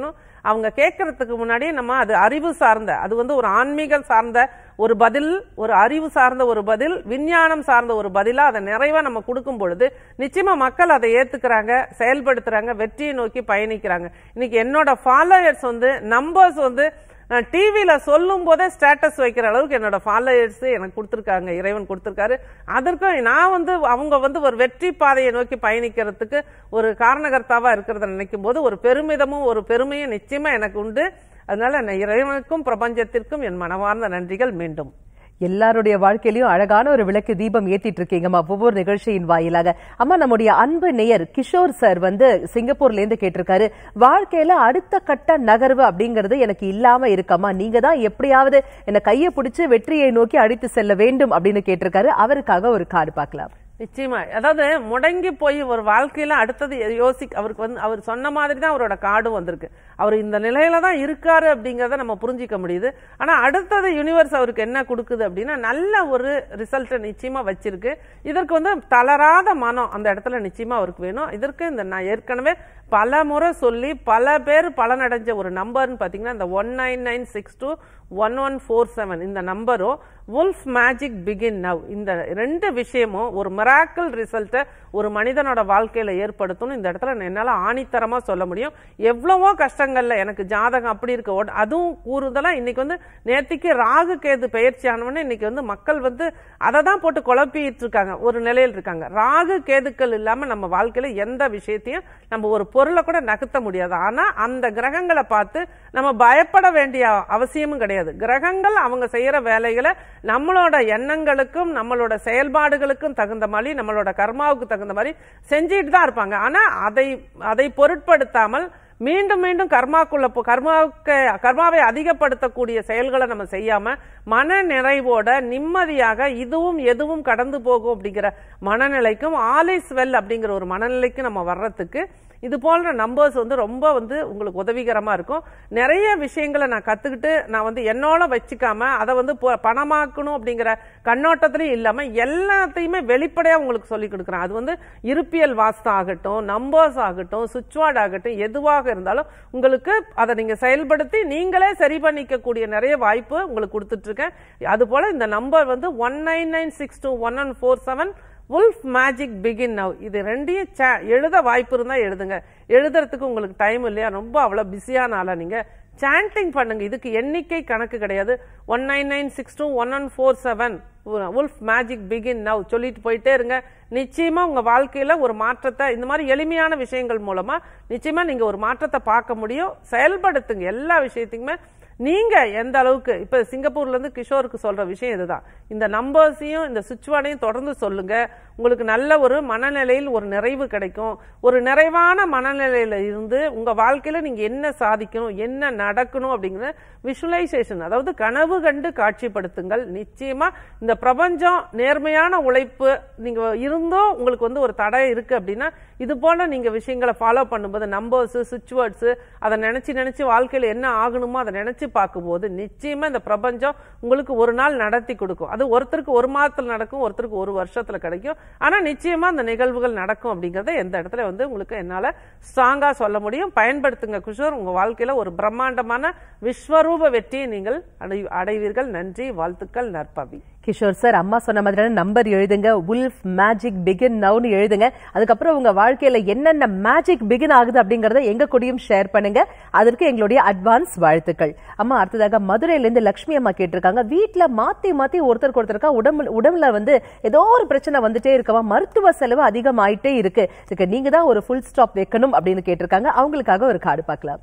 அவங்க கேட்கறதுக்கு முன்னாடியே நம்ம அது அறிவு சார்ந்த அது வந்து ஒரு ஆன்மீக சார்ந்த ஒரு பதில் ஒரு அறிவு சார்ந்த ஒரு பதில் விஞ்ஞானம் சார்ந்த ஒரு பதிலா அதை நிறைவா நம்ம கொடுக்கும் பொழுது நிச்சயமா மக்கள் அதை ஏத்துக்கிறாங்க செயல்படுத்துறாங்க வெற்றியை நோக்கி பயணிக்கிறாங்க இன்னைக்கு என்னோட ஃபாலோயர்ஸ் வந்து நம்பர்ஸ் வந்து நான் டிவியில சொல்லும் போதே ஸ்டேட்டஸ் வைக்கிற அளவுக்கு என்னோட ஃபாலோயர்ஸ் எனக்கு கொடுத்துருக்காங்க இறைவன் கொடுத்துருக்காரு அதற்கும் நான் வந்து அவங்க வந்து ஒரு வெற்றி பாதையை நோக்கி பயணிக்கிறதுக்கு ஒரு காரணகர்த்தாவா இருக்கிறத நினைக்கும் போது ஒரு பெருமிதமும் ஒரு பெருமையும் நிச்சயமா எனக்கு உண்டு அதனால நான் இறைவனுக்கும் பிரபஞ்சத்திற்கும் என் மனமார்ந்த நன்றிகள் மீண்டும் எல்லாருடைய வாழ்க்கையிலயும் அழகான ஒரு விளக்கு தீபம் ஏத்திட்டு இருக்கீங்கம்மா ஒவ்வொரு நிகழ்ச்சியின் வாயிலாக அம்மா நம்முடைய அன்பு நேயர் கிஷோர் சார் வந்து சிங்கப்பூர்ல இருந்து கேட்டிருக்காரு வாழ்க்கையில அடுத்த கட்ட நகர்வு அப்படிங்கறது எனக்கு இல்லாம இருக்கம்மா நீங்க தான் எப்படியாவது என்ன கையை பிடிச்சு வெற்றியை நோக்கி அழைத்து செல்ல வேண்டும் அப்படின்னு கேட்டிருக்காரு அவருக்காக ஒரு கார்டு பார்க்கலாம் நிச்சயமா அதாவது முடங்கி போய் ஒரு வாழ்க்கையில அடுத்தது யோசி அவருக்கு வந்து அவர் சொன்ன மாதிரி தான் அவரோட கார்டும் வந்திருக்கு அவர் இந்த நிலையில தான் இருக்காரு அப்படிங்கறத நம்ம புரிஞ்சிக்க முடியுது ஆனா அடுத்தது யூனிவர்ஸ் அவருக்கு என்ன கொடுக்குது அப்படின்னா நல்ல ஒரு ரிசல்ட்டை நிச்சயமா வச்சிருக்கு இதற்கு வந்து தளராத மனம் அந்த இடத்துல நிச்சயமா அவருக்கு வேணும் இதற்கு இந்த நான் ஏற்கனவே பல முறை சொல்லி பல பேர் பலனடைஞ்ச ஒரு நம்பர்னு பாத்தீங்கன்னா இந்த one nine nine six two one one four seven இந்த நம்பரும் வுல்ஃப் மேஜிக் பிகின் நவ் இந்த ரெண்டு விஷயமும் ஒரு மிராக்கிள் ரிசல்ட்டை ஒரு மனிதனோட வாழ்க்கையில ஏற்படுத்தணும் இந்த இடத்துல என்னால ஆணித்தரமா சொல்ல முடியும் எவ்வளவோ கஷ்டங்கள்ல எனக்கு ஜாதகம் அப்படி இருக்க ஓட- அதுவும் கூறுதலா இன்னைக்கு வந்து நேத்திக்கு ராகு கேது பயிற்சி ஆனவொடனே இன்னைக்கு வந்து மக்கள் வந்து அதை தான் போட்டு குழப்பிட்டு இருக்காங்க ஒரு நிலையில் இருக்காங்க ராகு கேதுக்கள் இல்லாம நம்ம வாழ்க்கையில எந்த விஷயத்தையும் நம்ம ஒரு பொருளை கூட நகர்த்த முடியாது ஆனா அந்த கிரகங்களை பார்த்து நம்ம பயப்பட வேண்டிய அவசியமும் கிடையாது கிரகங்கள் அவங்க செய்யற வேலைகளை நம்மளோட எண்ணங்களுக்கும் நம்மளோட செயல்பாடுகளுக்கும் தகுந்த மாதிரி நம்மளோட கர்மாவுக்கு தகுந்த மாதிரி செஞ்சிட்டு தான் இருப்பாங்க ஆனா அதை அதை பொருட்படுத்தாமல் மீண்டும் மீண்டும் கர்மாக்குள்ள போ- கர்மாவுக்கு கர்மாவை அதிகப்படுத்தக்கூடிய செயல்களை நம்ம செய்யாம மன நிறைவோட நிம்மதியாக இதுவும் எதுவும் கடந்து போகும் அப்படிங்கிற மனநிலைக்கும் ஆல் இஸ் வெல் அப்படிங்கிற ஒரு மனநிலைக்கு நம்ம வர்றதுக்கு இது போன்ற நம்பர்ஸ் வந்து ரொம்ப வந்து உங்களுக்கு உதவிகரமா இருக்கும் நிறைய விஷயங்களை நான் கத்துக்கிட்டு நான் வந்து என்னோட வச்சுக்காம அதை வந்து பொ- பணமாக்கணும் அப்படிங்கிற கண்ணோட்டத்திலையும் இல்லாம எல்லாத்தையுமே வெளிப்படையா உங்களுக்கு சொல்லி கொடுக்குறேன் அது வந்து இருப்பியல் வாஸ்து ஆகட்டும் நம்பர்ஸ் ஆகட்டும் சுவிட்ச் வார்டு ஆகட்டும் எதுவாக இருந்தாலும் உங்களுக்கு அதை நீங்க செயல்படுத்தி நீங்களே சரி பண்ணிக்கக்கூடிய நிறைய வாய்ப்பு உங்களுக்கு கொடுத்துட்டு இருக்கேன் அது போல இந்த நம்பர் வந்து one nine nine six two one one four seven wolf magic begin now இது ரெண்டையும் cha- எழுத வாய்ப்பு இருந்தா எழுதுங்க எழுதுறதுக்கு உங்களுக்கு டைம் இல்லையா ரொம்ப அவ்வளவு பிஸியான ஆளா நீங்க சாண்டிங் பண்ணுங்க இதுக்கு எண்ணிக்கை கணக்கு கிடையாது one nine nine six two one one four seven wolf magic begin now சொல்லிட்டு போயிட்டே இருங்க நிச்சயமா உங்க வாழ்க்கையில ஒரு மாற்றத்தை இந்த மாதிரி எளிமையான விஷயங்கள் மூலமா நிச்சயமா நீங்க ஒரு மாற்றத்தை பார்க்க முடியும் செயல்படுத்துங்க எல்லா விஷயத்தையுமே நீங்க எந்த அளவுக்கு இப்ப சிங்கப்பூர்ல இருந்து கிஷோருக்கு சொல்ற விஷயம் இதுதான் இந்த நம்பர்ஸையும் இந்த சுவிட்ச்வார்டையும் தொடர்ந்து சொல்லுங்க உங்களுக்கு நல்ல ஒரு மனநிலையில் ஒரு நிறைவு கிடைக்கும் ஒரு நிறைவான மனநிலையில இருந்து உங்க வாழ்க்கையில நீங்க என்ன சாதிக்கணும் என்ன நடக்கணும் அப்படிங்கிற விஷுவலைசேஷன் அதாவது கனவு கண்டு காட்சிப்படுத்துங்கள் நிச்சயமா இந்த பிரபஞ்சம் நேர்மையான உழைப்பு நீங்க இருந்தோ உங்களுக்கு வந்து ஒரு தடை இருக்கு அப்படின்னா இது போல நீங்க விஷயங்களை ஃபாலோ பண்ணும்போது நம்பர்ஸ் சுவிட்ச் வேர்ட்ஸ் அதை நினைச்சு நினைச்சு வாழ்க்கையில என்ன ஆகணுமோ அதை நினைச்சு பார்க்கும்போது நிச்சயமா இந்த பிரபஞ்சம் உங்களுக்கு ஒரு நாள் நடத்தி கொடுக்கும் அது ஒருத்தருக்கு ஒரு மாதத்துல நடக்கும் ஒருத்தருக்கு ஒரு வருஷத்துல கிடைக்கும் ஆனா நிச்சயமா அந்த நிகழ்வுகள் நடக்கும் அப்படிங்கறத எந்த இடத்துல வந்து உங்களுக்கு என்னால ஸ்ட்ராங்கா சொல்ல முடியும் பயன்படுத்துங்க குஷோர் உங்க வாழ்க்கையில ஒரு பிரம்மாண்டமான விஸ்வரூப வெற்றியை நீங்கள் அடை- அடைவீர்கள் நன்றி வாழ்த்துக்கள் நற்பவி கிஷோர் சார் அம்மா சொன்ன மாதிரியான நம்பர் எழுதுங்க உல்ஃப் மேஜிக் பிகின் நவுன்னு எழுதுங்க அதுக்கப்புறம் உங்க வாழ்க்கையில என்னென்ன மேஜிக் பிகின் ஆகுது அப்படிங்கறத எங்க கூடயும் ஷேர் பண்ணுங்க அதற்கு எங்களுடைய அட்வான்ஸ் வாழ்த்துக்கள் அம்மா அடுத்ததாக மதுரையில இருந்து லட்சுமி அம்மா கேட்டிருக்காங்க வீட்ல மாத்தி மாத்தி ஒருத்தருக்கு ஒருத்தருக்கா உடம்பு உடம்புல வந்து ஏதோ ஒரு பிரச்சனை வந்துட்டே இருக்கவா மருத்துவ செலவு அதிகமாயிட்டே இருக்கு இதுக்கு நீங்க தான் ஒரு ஃபுல் ஸ்டாப் வைக்கணும் அப்படின்னு கேட்டிருக்காங்க அவங்களுக்காக ஒரு கார்டு பார்க்கலாம்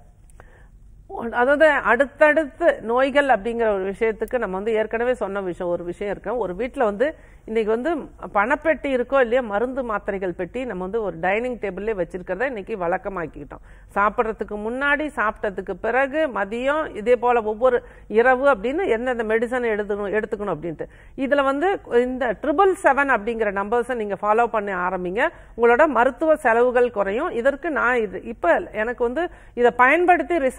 அதாவது அடுத்தடுத்து நோய்கள் அப்படிங்கிற ஒரு விஷயத்துக்கு நம்ம வந்து ஏற்கனவே சொன்ன விஷயம் ஒரு விஷயம் இருக்கு ஒரு வீட்டில் வந்து இன்னைக்கு வந்து பணப்பெட்டி இருக்கோ இல்லையா மருந்து மாத்திரைகள் பெட்டி நம்ம வந்து ஒரு டைனிங் டேபிள்லேயே வச்சிருக்கிறத இன்னைக்கு வழக்கமாக்கிக்கிட்டோம் சாப்பிட்றதுக்கு முன்னாடி சாப்பிட்டதுக்கு பிறகு மதியம் இதே போல ஒவ்வொரு இரவு அப்படின்னு எந்தெந்த மெடிசன் எடுத்துக்கணும் எடுத்துக்கணும் அப்படின்ட்டு இதுல வந்து இந்த ட்ரிபிள் செவன் அப்படிங்கிற நம்பர்ஸை நீங்க ஃபாலோ பண்ண ஆரம்பிங்க உங்களோட மருத்துவ செலவுகள் குறையும் இதற்கு நான் இது இப்ப எனக்கு வந்து இதை பயன்படுத்தி ரிசல்ட் எடுத்த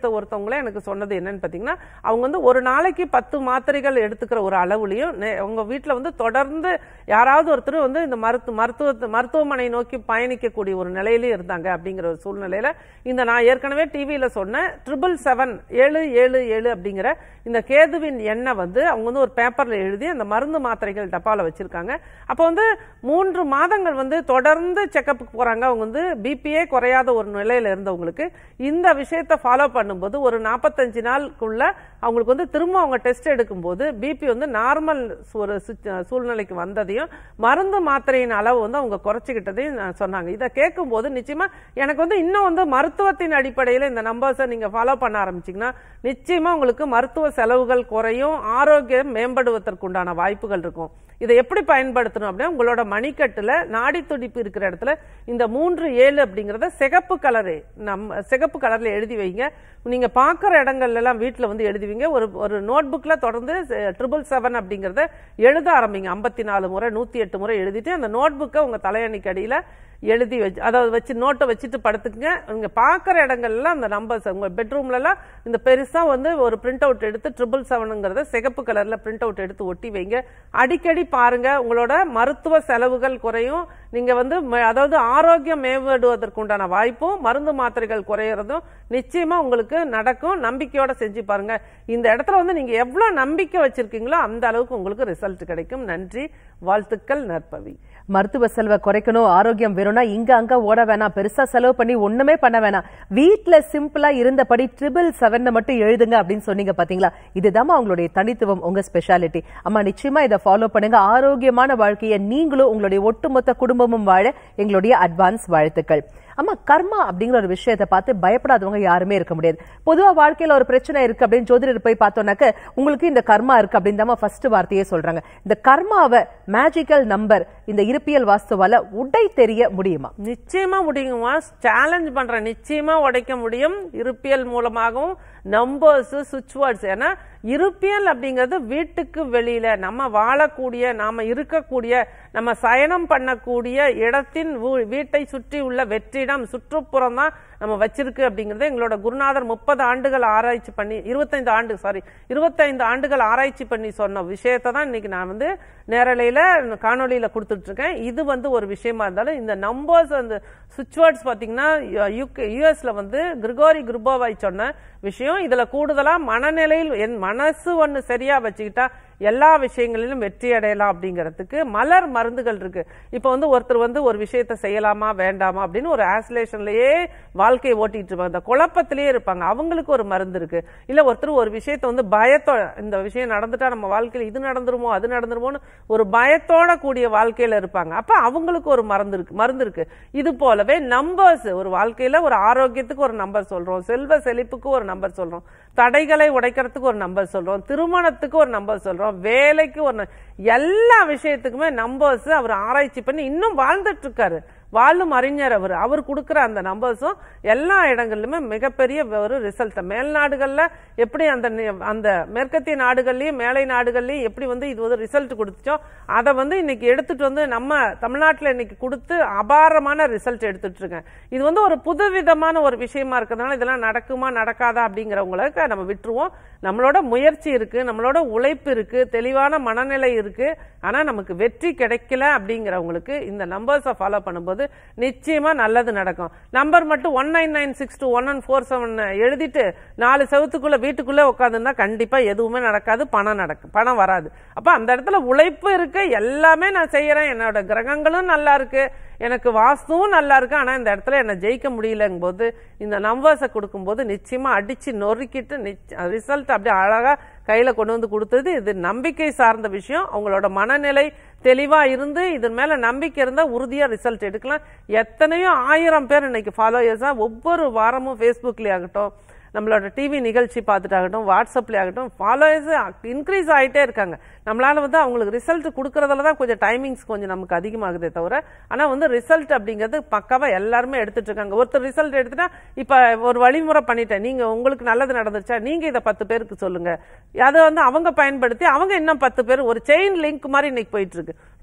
எடுத்த ஒருத்தவங்களே எனக்கு சொன்னது என்னன்னு பார்த்தீங்கன்னா அவங்க வந்து ஒரு நாளைக்கு பத்து மாத்திரைகள் எடுத்துக்கிற ஒரு அளவுலையும் நே- அவங்க வீட்டில் வந்து தொடர்ந்து யாராவது ஒருத்தர் வந்து இந்த மருத்துவ மருத்துவ மருத்துவமனை நோக்கி பயணிக்கக்கூடிய ஒரு நிலையிலேயே இருந்தாங்க அப்படிங்கிற ஒரு சூழ்நிலையில இந்த நான் ஏற்கனவே டிவியில சொன்ன ட்ரிபிள் செவன் ஏழு ஏழு ஏழு அப்படிங்கிற இந்த கேதுவின் எண்ணெய் வந்து அவங்க வந்து ஒரு பேப்பர்ல எழுதி அந்த மருந்து மாத்திரைகள் டப்பால வச்சிருக்காங்க அப்போ வந்து மூன்று மாதங்கள் வந்து தொடர்ந்து செக்கப்புக்கு போறாங்க அவங்க வந்து பிபியே குறையாத ஒரு நிலையில இருந்தவங்களுக்கு இந்த விஷயத்தை ஃபாலோ பண்ணும்போது ஒரு நாற்பத்தஞ்சு நாளுக்குள்ள அவங்களுக்கு வந்து திரும்ப அவங்க டெஸ்ட் எடுக்கும்போது பிபி வந்து நார்மல் ஒரு சுச்ச- சூழ்நிலைக்கு வந்ததையும் மருந்து மாத்திரையின் அளவு வந்து அவங்க குறைச்சிக்கிட்டதையும் நான் சொன்னாங்க இதை கேட்கும்போது நிச்சயமா எனக்கு வந்து இன்னும் வந்து மருத்துவத்தின் அடிப்படையில் இந்த நம்பர்ஸை நீங்க ஃபாலோ பண்ண ஆரம்பிச்சீங்கன்னா நிச்சயமா உங்களுக்கு மருத்துவ செலவுகள் குறையும் ஆரோக்கியம் மேம்படுவதற்குண்டான வாய்ப்புகள் இருக்கும் இதை எப்படி பயன்படுத்தணும் அப்படின்னா உங்களோட மணிக்கட்டுல நாடி துடிப்பு இருக்கிற இடத்துல இந்த மூன்று ஏழு அப்படிங்கறத சிகப்பு கலரு நம்ம சிகப்பு கலர்ல எழுதி வைங்க நீங்க பார்க்குற இடங்கள்ல எல்லாம் வீட்டுல வந்து எழுதி வைங்க ஒரு ஒரு நோட் புக்ல தொடர்ந்து ட்ரிபிள் செவன் அப்படிங்கறத எழுத ஆரம்பிங்க ஐம்பத்தி நாலு முறை நூத்தி எட்டு முறை எழுதிட்டு அந்த நோட் புக்கை உங்க தலையணிக்கு அடியில எழுதி வச்சு அதாவது வச்சு நோட்டை வச்சுட்டு படுத்துக்குங்க நீங்க பார்க்குற இடங்கள்லாம் அந்த நம்பர்ஸ் உங்க பெட்ரூம்ல எல்லாம் இந்த பெருசா வந்து ஒரு பிரிண்ட் அவுட் எடுத்து ட்ரிபிள் செவனுங்கிறத சிகப்பு கலர்ல பிரிண்ட் அவுட் எடுத்து ஒட்டி வைங்க அடிக்கடி பாருங்க உங்களோட மருத்துவ செலவுகள் குறையும் நீங்க வந்து ம- அதாவது ஆரோக்கியம் மேம்படுவதற்குண்டான வாய்ப்பும் மருந்து மாத்திரைகள் குறையறதும் நிச்சயமா உங்களுக்கு நடக்கும் நம்பிக்கையோட செஞ்சு பாருங்க இந்த இடத்துல வந்து நீங்க எவ்வளவு நம்பிக்கை வச்சிருக்கீங்களோ அந்த அளவுக்கு உங்களுக்கு ரிசல்ட் கிடைக்கும் நன்றி வாழ்த்துக்கள் நற்பவி மருத்துவ செலவை குறைக்கணும் ஆரோக்கியம் வேணும்னா இங்க அங்க ஓட வேணாம் பெருசா செலவு பண்ணி ஒண்ணுமே பண்ண வேணாம் வீட்ல சிம்பிளா இருந்தபடி ட்ரிபிள் செவன் மட்டும் எழுதுங்க அப்படின்னு சொன்னீங்க பாத்தீங்களா இதுதான் அவங்களுடைய தனித்துவம் உங்க ஸ்பெஷாலிட்டி அம்மா நிச்சயமா இதை ஃபாலோ பண்ணுங்க ஆரோக்கியமான வாழ்க்கையை நீங்களும் உங்களுடைய ஒட்டுமொத்த குடும்பமும் வாழ எங்களுடைய அட்வான்ஸ் வாழ்த்துக்கள் அம்மா கர்மா அப்படிங்கிற ஒரு விஷயத்தை பார்த்து பயப்படாதவங்க யாருமே இருக்க முடியாது பொதுவா வாழ்க்கையில ஒரு பிரச்சனை இருக்கு அப்படின்னு ஜோதிடர் போய் பார்த்தோம்னாக்க உங்களுக்கு இந்த கர்மா இருக்கு அப்படின்னு தான் ஃபர்ஸ்ட் வார்த்தையே சொல்றாங்க இந்த கர்மாவை மேஜிக்கல் நம்பர் இந்த இருப்பியல் வாஸ்துவால உடை தெரிய முடியுமா நிச்சயமா முடியுமா சேலஞ்ச் பண்றேன் நிச்சயமா உடைக்க முடியும் இருப்பியல் மூலமாகவும் நம்பர்ஸ் சுவிட்ச் வேர்ட்ஸ் ஏன்னா இருப்பியல் அப்படிங்கிறது வீட்டுக்கு வெளியில நம்ம வாழக்கூடிய நாம இருக்கக்கூடிய நம்ம சயனம் பண்ணக்கூடிய இடத்தின் ஊ- வீட்டை சுற்றி உள்ள வெற்றிடம் சுற்றுப்புறம் தான் நம்ம வச்சிருக்கு அப்படிங்கறது எங்களோட குருநாதர் முப்பது ஆண்டுகள் ஆராய்ச்சி பண்ணி இருபத்தைந்து ஆண்டு சாரி இருபத்தைந்து ஆண்டுகள் ஆராய்ச்சி பண்ணி சொன்ன விஷயத்தை தான் இன்னைக்கு நான் வந்து நேரலையில காணொளியில கொடுத்துட்டு இருக்கேன் இது வந்து ஒரு விஷயமா இருந்தாலும் இந்த நம்பர்ஸ் அந்த சுவிட்ச் வேர்ட்ஸ் பாத்தீங்கன்னா யூகே யூஎஸ்ல வந்து கிரிகோரி குருபோவாய் சொன்ன விஷயம் இதுல கூடுதலா மனநிலையில் என் மனசு ஒண்ணு சரியா வச்சுக்கிட்டா எல்லா விஷயங்களிலும் வெற்றி அடையலாம் அப்படிங்கிறதுக்கு மலர் மருந்துகள் இருக்கு இப்போ வந்து ஒருத்தர் வந்து ஒரு விஷயத்தை செய்யலாமா வேண்டாமா அப்படின்னு ஒரு ஆசோலேஷன்லயே வாழ்க்கையை ஓட்டிட்டு இருப்பாங்க அந்த குழப்பத்திலேயே இருப்பாங்க அவங்களுக்கு ஒரு மருந்து இருக்கு இல்ல ஒருத்தர் ஒரு விஷயத்தை வந்து பயத்தோ இந்த விஷயம் நடந்துட்டா நம்ம வாழ்க்கையில இது நடந்துருமோ அது நடந்துருமோன்னு ஒரு பயத்தோட கூடிய வாழ்க்கையில இருப்பாங்க அப்ப அவங்களுக்கு ஒரு மருந்து இருக்கு மருந்து இருக்கு இது போலவே நம்பர்ஸ் ஒரு வாழ்க்கையில ஒரு ஆரோக்கியத்துக்கு ஒரு நம்பர் சொல்றோம் செல்வ செழிப்புக்கு ஒரு நம்பர் சொல்றோம் தடைகளை உடைக்கிறதுக்கு ஒரு நம்பர் சொல்றோம் திருமணத்துக்கு ஒரு நம்பர் சொல்றோம் வேலைக்கு ஒரு ந- எல்லா விஷயத்துக்குமே நம்பர்ஸ் அவர் ஆராய்ச்சி பண்ணி இன்னும் வாழ்ந்துட்டு இருக்காரு வாழும் அறிஞர் அவர் அவர் கொடுக்குற அந்த நம்பர்ஸும் எல்லா இடங்கள்லுமே மிகப்பெரிய ஒரு ரிசல்ட் மேல்நாடுகள்ல எப்படி அந்த நி- அந்த மேற்கத்திய நாடுகள்லயும் மேலை நாடுகள்லயும் எப்படி வந்து இது வந்து ரிசல்ட் கொடுத்துச்சோ அதை வந்து இன்னைக்கு எடுத்துட்டு வந்து நம்ம தமிழ்நாட்டுல இன்னைக்கு கொடுத்து அபாரமான ரிசல்ட் எடுத்துட்டு இருக்கேன் இது வந்து ஒரு புதுவிதமான ஒரு விஷயமா இருக்கிறதுனால இதெல்லாம் நடக்குமா நடக்காதா அப்படிங்கிறவங்களுக்கு நம்ம விட்டுருவோம் நம்மளோட முயற்சி இருக்கு நம்மளோட உழைப்பு இருக்கு தெளிவான மனநிலை இருக்கு ஆனா நமக்கு வெற்றி கிடைக்கல அப்படிங்கிறவங்களுக்கு இந்த நம்பர்ஸை ஃபாலோ பண்ணும்போது நிச்சயமா நல்லது நடக்கும் நம்பர் மட்டும் one nine nine six two one one four seven எழுதிட்டு நாலு செவத்துக்குள்ள வீட்டுக்குள்ள உட்காந்துருந்தா கண்டிப்பா எதுவுமே நடக்காது பணம் நடக்கும் பணம் வராது அப்ப அந்த இடத்துல உழைப்பு இருக்கு எல்லாமே நான் செய்யறேன் என்னோட கிரகங்களும் நல்லா இருக்கு எனக்கு வாஸ்துவும் நல்லா இருக்கு ஆனா இந்த இடத்துல என்ன ஜெயிக்க முடியலங்கும் போது இந்த நம்பர்ஸை கொடுக்கும்போது நிச்சயமா அடிச்சு நொறுக்கிட்டு ரிசல்ட் அப்படியே அழகா கையில கொண்டு வந்து கொடுத்தது இது நம்பிக்கை சார்ந்த விஷயம் அவங்களோட மனநிலை தெளிவா இருந்து இதன் மேல நம்பிக்கை இருந்தா உறுதியா ரிசல்ட் எடுக்கலாம் எத்தனையோ ஆயிரம் பேர் இன்னைக்கு ஃபாலோயர்ஸா ஒவ்வொரு வாரமும் ஃபேஸ்புக்லயே ஆகட்டும் நம்மளோட டிவி நிகழ்ச்சி பார்த்துட்டாகட்டும் வாட்ஸ்அப்ல ஆகட்டும் ஃபாலோயர்ஸ் இன்க்ரீஸ் ஆயிட்டே இருக்காங்க நம்மளால வந்து அவங்களுக்கு ரிசல்ட் கொடுக்கறதுல தான் கொஞ்சம் டைமிங்ஸ் கொஞ்சம் நமக்கு அதிகமாகுதே தவிர ஆனா வந்து ரிசல்ட் அப்படிங்கிறது பக்காவா எல்லாருமே எடுத்துட்டு இருக்காங்க ஒருத்தர் ரிசல்ட் எடுத்துட்டா இப்ப ஒரு வழிமுறை பண்ணிட்டேன் நீங்க உங்களுக்கு நல்லது நடந்துச்சா நீங்க இதை பத்து பேருக்கு சொல்லுங்க அதை வந்து அவங்க பயன்படுத்தி அவங்க இன்னும் பத்து பேர் ஒரு செயின் லிங்க் மாதிரி இன்னைக்கு போயிட்டு இருக்கு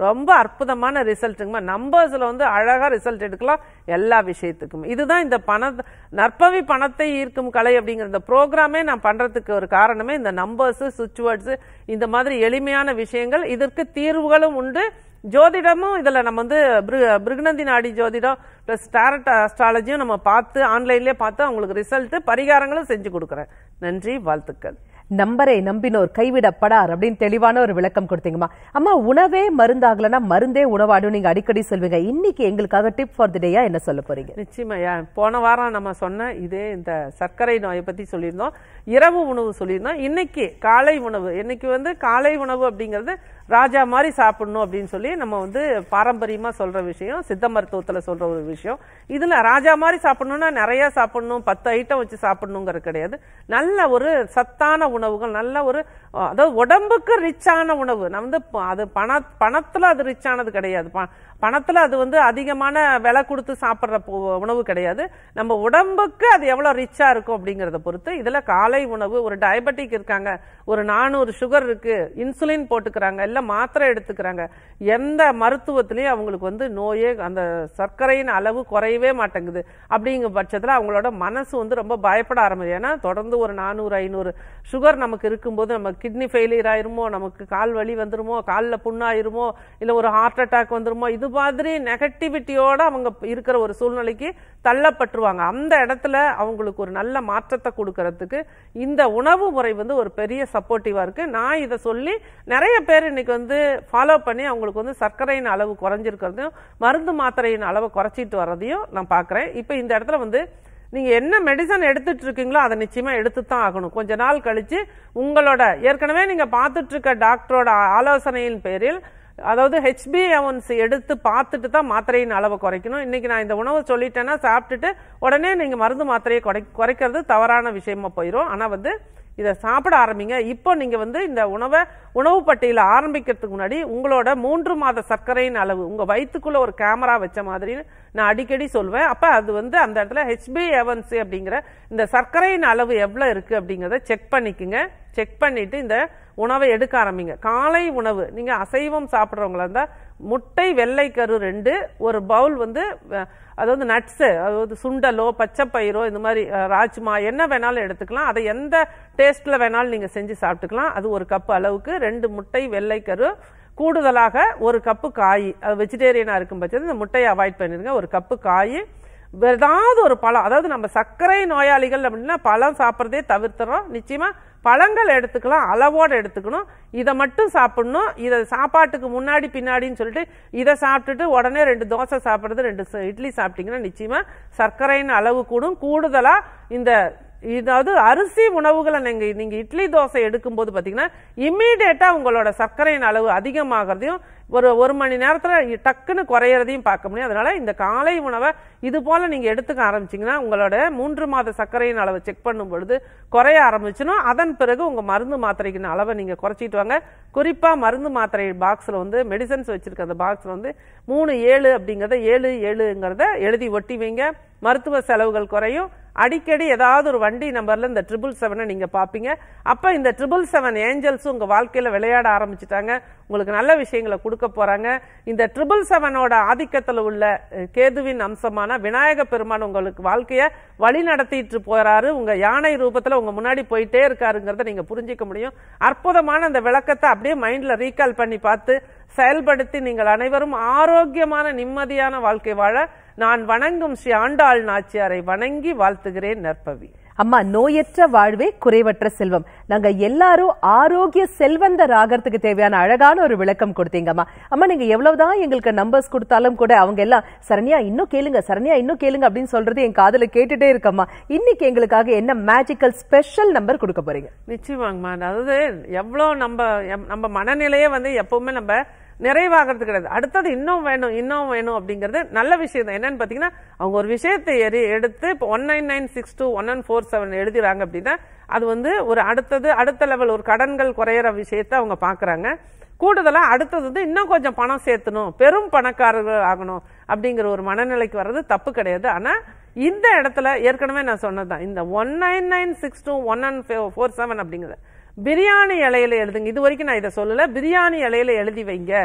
ரொம்ப அற்புதமான ரிசல்ட்டுங்கம்மா நம்பர்ஸ்ல வந்து அழகா ரிசல்ட் எடுக்கலாம் எல்லா விஷயத்துக்கும் இதுதான் இந்த பண நற்பவி பணத்தை ஈர்க்கும் கலை அப்படிங்கிற இந்த ப்ரோக்ராமே நான் பண்றதுக்கு ஒரு காரணமே இந்த நம்பர்ஸ் சுவிட்ச் வேர்ட்ஸ் இந்த மாதிரி எளிமையான விஷயங்கள் இதற்கு தீர்வுகளும் உண்டு ஜோதிடமும் இதுல நம்ம வந்து பிரு- பிருகுநந்தி நாடி ஜோதிடம் பிளஸ் ஸ்டாரட் அஸ்ட்ராலஜியும் நம்ம பார்த்து ஆன்லைன்லயே பார்த்து அவங்களுக்கு ரிசல்ட் பரிகாரங்களும் செஞ்சு கொடுக்குறேன் நன்றி வாழ்த்துக்கள் நம்பரை நம்பினோர் கைவிடப்படார் அப்படின்னு தெளிவான ஒரு விளக்கம் கொடுத்தீங்கம்மா அம்மா உணவே மருந்தாகலன்னா மருந்தே உணவாடும் நீங்க அடிக்கடி சொல்வீங்க இன்னைக்கு எங்களுக்காக டிப் ஃபார் தி டேயா என்ன சொல்ல போறீங்க நிச்சயமாயா போன வாரம் நம்ம சொன்ன இதே இந்த சர்க்கரை நோயை பத்தி சொல்லியிருந்தோம் இரவு உணவு சொல்லியிருந்தோம் இன்னைக்கு காலை உணவு இன்னைக்கு வந்து காலை உணவு அப்படிங்கிறது ராஜா மாதிரி சாப்பிடணும் அப்படின்னு சொல்லி நம்ம வந்து பாரம்பரியமா சொல்ற விஷயம் சித்த மருத்துவத்துல சொல்ற ஒரு விஷயம் இதுல ராஜா மாதிரி சாப்பிடணும்னா நிறைய சாப்பிடணும் பத்து ஐட்டம் வச்சு சாப்பிடணுங்கிறது கிடையாது நல்ல ஒரு சத்தான உணவுகள் நல்ல ஒரு அஹ், அதாவது உடம்புக்கு ரிச்சான உணவு நான் வந்து ப- அது பண பணத்துல அது ரிச்சானது கிடையாது ப- பணத்துல அது வந்து அதிகமான விலை கொடுத்து சாப்பிட்ற பு- உணவு கிடையாது நம்ம உடம்புக்கு அது எவ்வளவு ரிச்சா இருக்கும் அப்படிங்கறத பொறுத்து இதுல காலை உணவு ஒரு டயபெட்டிக் இருக்காங்க ஒரு நானூறு சுகர் இருக்கு இன்சுலின் போட்டுக்கிறாங்க இல்ல மாத்திரை எடுத்துக்கிறாங்க எந்த மருத்துவத்திலயும் அவங்களுக்கு வந்து நோயே அந்த சர்க்கரையின் அளவு குறையவே மாட்டேங்குது அப்படிங்கிற பட்சத்துல அவங்களோட மனசு வந்து ரொம்ப பயப்பட ஆரம்பிச்சு ஏன்னா தொடர்ந்து ஒரு நானூறு ஐநூறு சுகர் நமக்கு இருக்கும்போது நம்ம கிட்னி ஃபெயிலியர் ஆயிருமோ நமக்கு கால் வலி வந்துருமோ காலில் புண்ணாயிருமோ இல்ல ஒரு ஹார்ட் அட்டாக் வந்துருமோ இது மாதிரி நெகட்டிவிட்டியோட அவங்க இருக்கிற ஒரு சூழ்நிலைக்கு தள்ளப்பட்டுருவாங்க அந்த இடத்துல அவங்களுக்கு ஒரு நல்ல மாற்றத்தை கொடுக்கறதுக்கு இந்த உணவு முறை வந்து ஒரு பெரிய சப்போர்ட்டிவா இருக்கு நான் இதை சொல்லி நிறைய பேர் இன்னைக்கு வந்து ஃபாலோ பண்ணி அவங்களுக்கு வந்து சர்க்கரையின் அளவு குறைஞ்சிருக்கிறதையும் மருந்து மாத்திரையின் அளவை குறைச்சிட்டு வர்றதையும் நான் பார்க்கறேன் இப்போ இந்த இடத்துல வந்து நீங்க என்ன மெடிசன் எடுத்துட்டு இருக்கீங்களோ அதை நிச்சயமா எடுத்து தான் ஆகணும் கொஞ்ச நாள் கழிச்சு உங்களோட ஏற்கனவே நீங்க பார்த்துட்டு இருக்க டாக்டரோட ஆலோசனையின் பேரில் அதாவது ஹெச்பிஎன்சி எடுத்து பார்த்துட்டு தான் மாத்திரையின் அளவை குறைக்கணும் இன்னைக்கு நான் இந்த உணவு சொல்லிட்டேன்னா சாப்பிட்டுட்டு உடனே நீங்க மருந்து மாத்திரையை குறை குறைக்கிறது தவறான விஷயமா போயிடும் ஆனா வந்து இதை சாப்பிட ஆரம்பிங்க இப்போ நீங்க வந்து இந்த உணவை உணவு பட்டியல ஆரம்பிக்கிறதுக்கு முன்னாடி உங்களோட மூன்று மாத சர்க்கரையின் அளவு உங்க வயித்துக்குள்ள ஒரு கேமரா வச்ச மாதிரி நான் அடிக்கடி சொல்வேன் அப்ப அது வந்து அந்த இடத்துல ஹெச்பி எவன்சி அப்படிங்கிற இந்த சர்க்கரையின் அளவு எவ்வளவு இருக்கு அப்படிங்கறத செக் பண்ணிக்கங்க செக் பண்ணிட்டு இந்த உணவை எடுக்க ஆரம்பிங்க காலை உணவு நீங்க அசைவம் சாப்பிட்றவங்களா இருந்தா முட்டை வெள்ளை கரு ரெண்டு ஒரு பவுல் வந்து அஹ், அதாவது நட்ஸு அதாவது சுண்டலோ பச்சைப்பயிரோ இந்த மாதிரி அஹ், ராஜ்மா என்ன வேணாலும் எடுத்துக்கலாம் அதை எந்த டேஸ்ட்ல வேணாலும் நீங்க செஞ்சு சாப்பிட்டுக்கலாம் அது ஒரு கப் அளவுக்கு ரெண்டு முட்டை வெள்ளை கரு கூடுதலாக ஒரு கப்பு காய் அது வெஜிடேரியனா இருக்கும் பட்சத்தில் இந்த முட்டையை அவாய்ட் பண்ணிருங்க ஒரு கப்பு காய் ஏதாவது ஒரு பழம் அதாவது நம்ம சர்க்கரை நோயாளிகள் அப்படின்னா பழம் சாப்பிட்றதே தவிர்த்துறோம் நிச்சயமா பழங்கள் எடுத்துக்கலாம் அளவோட எடுத்துக்கணும் இதை மட்டும் சாப்பிடணும் இதை சாப்பாட்டுக்கு முன்னாடி பின்னாடின்னு சொல்லிட்டு இதை சாப்பிட்டுட்டு உடனே ரெண்டு தோசை சாப்பிட்றது ரெண்டு ச- இட்லி சாப்பிட்டீங்கன்னா நிச்சயமா சர்க்கரையின் அளவு கூடும் கூடுதலா இந்த இதாவது அரிசி உணவுகளை நீங்க நீங்க இட்லி தோசை எடுக்கும்போது பாத்தீங்கன்னா இம்மீடியட்டா உங்களோட சர்க்கரையின் அளவு அதிகமாகிறதையும் ஒரு ஒரு மணி நேரத்துல டக்குன்னு குறையறதையும் பார்க்க முடியும் அதனால இந்த காலை உணவை இது போல நீங்க எடுத்துக்க ஆரம்பிச்சீங்கன்னா உங்களோட மூன்று மாத சர்க்கரையின் அளவை செக் பண்ணும் பொழுது குறைய ஆரம்பிச்சுன்னா அதன் பிறகு உங்க மருந்து மாத்திரைக்கு அளவை நீங்க குறைச்சிட்டு வாங்க குறிப்பா மருந்து மாத்திரை பாக்ஸ்ல வந்து மெடிசன்ஸ் வச்சிருக்க அந்த பாக்ஸ்ல வந்து மூணு ஏழு அப்படிங்கறத ஏழு ஏழுங்கிறத எழுதி ஒட்டி வைங்க மருத்துவ செலவுகள் குறையும் அடிக்கடி ஏதாவது ஒரு வண்டி நம்பர்ல இந்த ட்ரிபிள் செவனை நீங்க பாப்பீங்க அப்ப இந்த ட்ரிபிள் செவன் ஏஞ்சல்ஸ் உங்க வாழ்க்கையில விளையாட ஆரம்பிச்சிட்டாங்க உங்களுக்கு நல்ல விஷயங்களை கொடுக்க போறாங்க இந்த ட்ரிபிள் செவனோட ஆதிக்கத்துல உள்ள அஹ், கேதுவின் அம்சமான விநாயக பெருமான் உங்களுக்கு வாழ்க்கைய வழி நடத்திட்டு போறாரு உங்க யானை ரூபத்துல உங்க முன்னாடி போயிட்டே இருக்காருங்கிறத நீங்க புரிஞ்சிக்க முடியும் அற்புதமான அந்த விளக்கத்தை அப்படியே மைண்ட்ல ரீகால் பண்ணி பார்த்து செயல்படுத்தி நீங்கள் அனைவரும் ஆரோக்கியமான நிம்மதியான வாழ்க்கை வாழ நான் வணங்கும் ஸ்ரீ ஆண்டாள் நாச்சியாரை வணங்கி வாழ்த்துகிறேன் நற்பவி அம்மா நோயற்ற வாழ்வே குறைவற்ற செல்வம் நாங்க எல்லாரும் ஆரோக்கிய செல்வந்தர் ஆகிறதுக்கு தேவையான அழகான ஒரு விளக்கம் கொடுத்தீங்கம்மா அம்மா நீங்க எவ்வளவுதான் எங்களுக்கு நம்பர்ஸ் கொடுத்தாலும் கூட அவங்க எல்லாம் சரண்யா இன்னும் கேளுங்க சரண்யா இன்னும் கேளுங்க அப்படின்னு சொல்றது என் காதுல கேட்டுட்டே இருக்கம்மா இன்னைக்கு எங்களுக்காக என்ன மேஜிக்கல் ஸ்பெஷல் நம்பர் கொடுக்க போறீங்க நிச்சயமாங்கம்மா அதாவது எவ்வளோ நம்ம எம்- நம்ம மனநிலையே வந்து எப்பவுமே நம்ம நிறைவாகிறது கிடையாது அடுத்தது இன்னும் வேணும் இன்னும் வேணும் அப்படிங்கிறது நல்ல விஷயம் தான் என்னன்னு பார்த்தீங்கன்னா அவங்க ஒரு விஷயத்தை எரி எடுத்து இப்போ one nine nine six two one one four seven எழுதுறாங்க அப்படின்னா அது வந்து ஒரு அடுத்தது அடுத்த லெவல் ஒரு கடன்கள் குறையிற விஷயத்தை அவங்க பார்க்குறாங்க கூடுதலா அடுத்தது வந்து இன்னும் கொஞ்சம் பணம் சேர்த்தணும் பெரும் பணக்காரர்கள் ஆகணும் அப்படிங்கிற ஒரு மனநிலைக்கு வர்றது தப்பு கிடையாது ஆனா இந்த இடத்துல ஏற்கனவே நான் சொன்னதுதான் இந்த one nine nine six two one one four seven அப்படிங்கிறது பிரியாணி இலையில எழுதுங்க இது வரைக்கும் நான் இதை சொல்லல பிரியாணி இலையில எழுதி வைங்க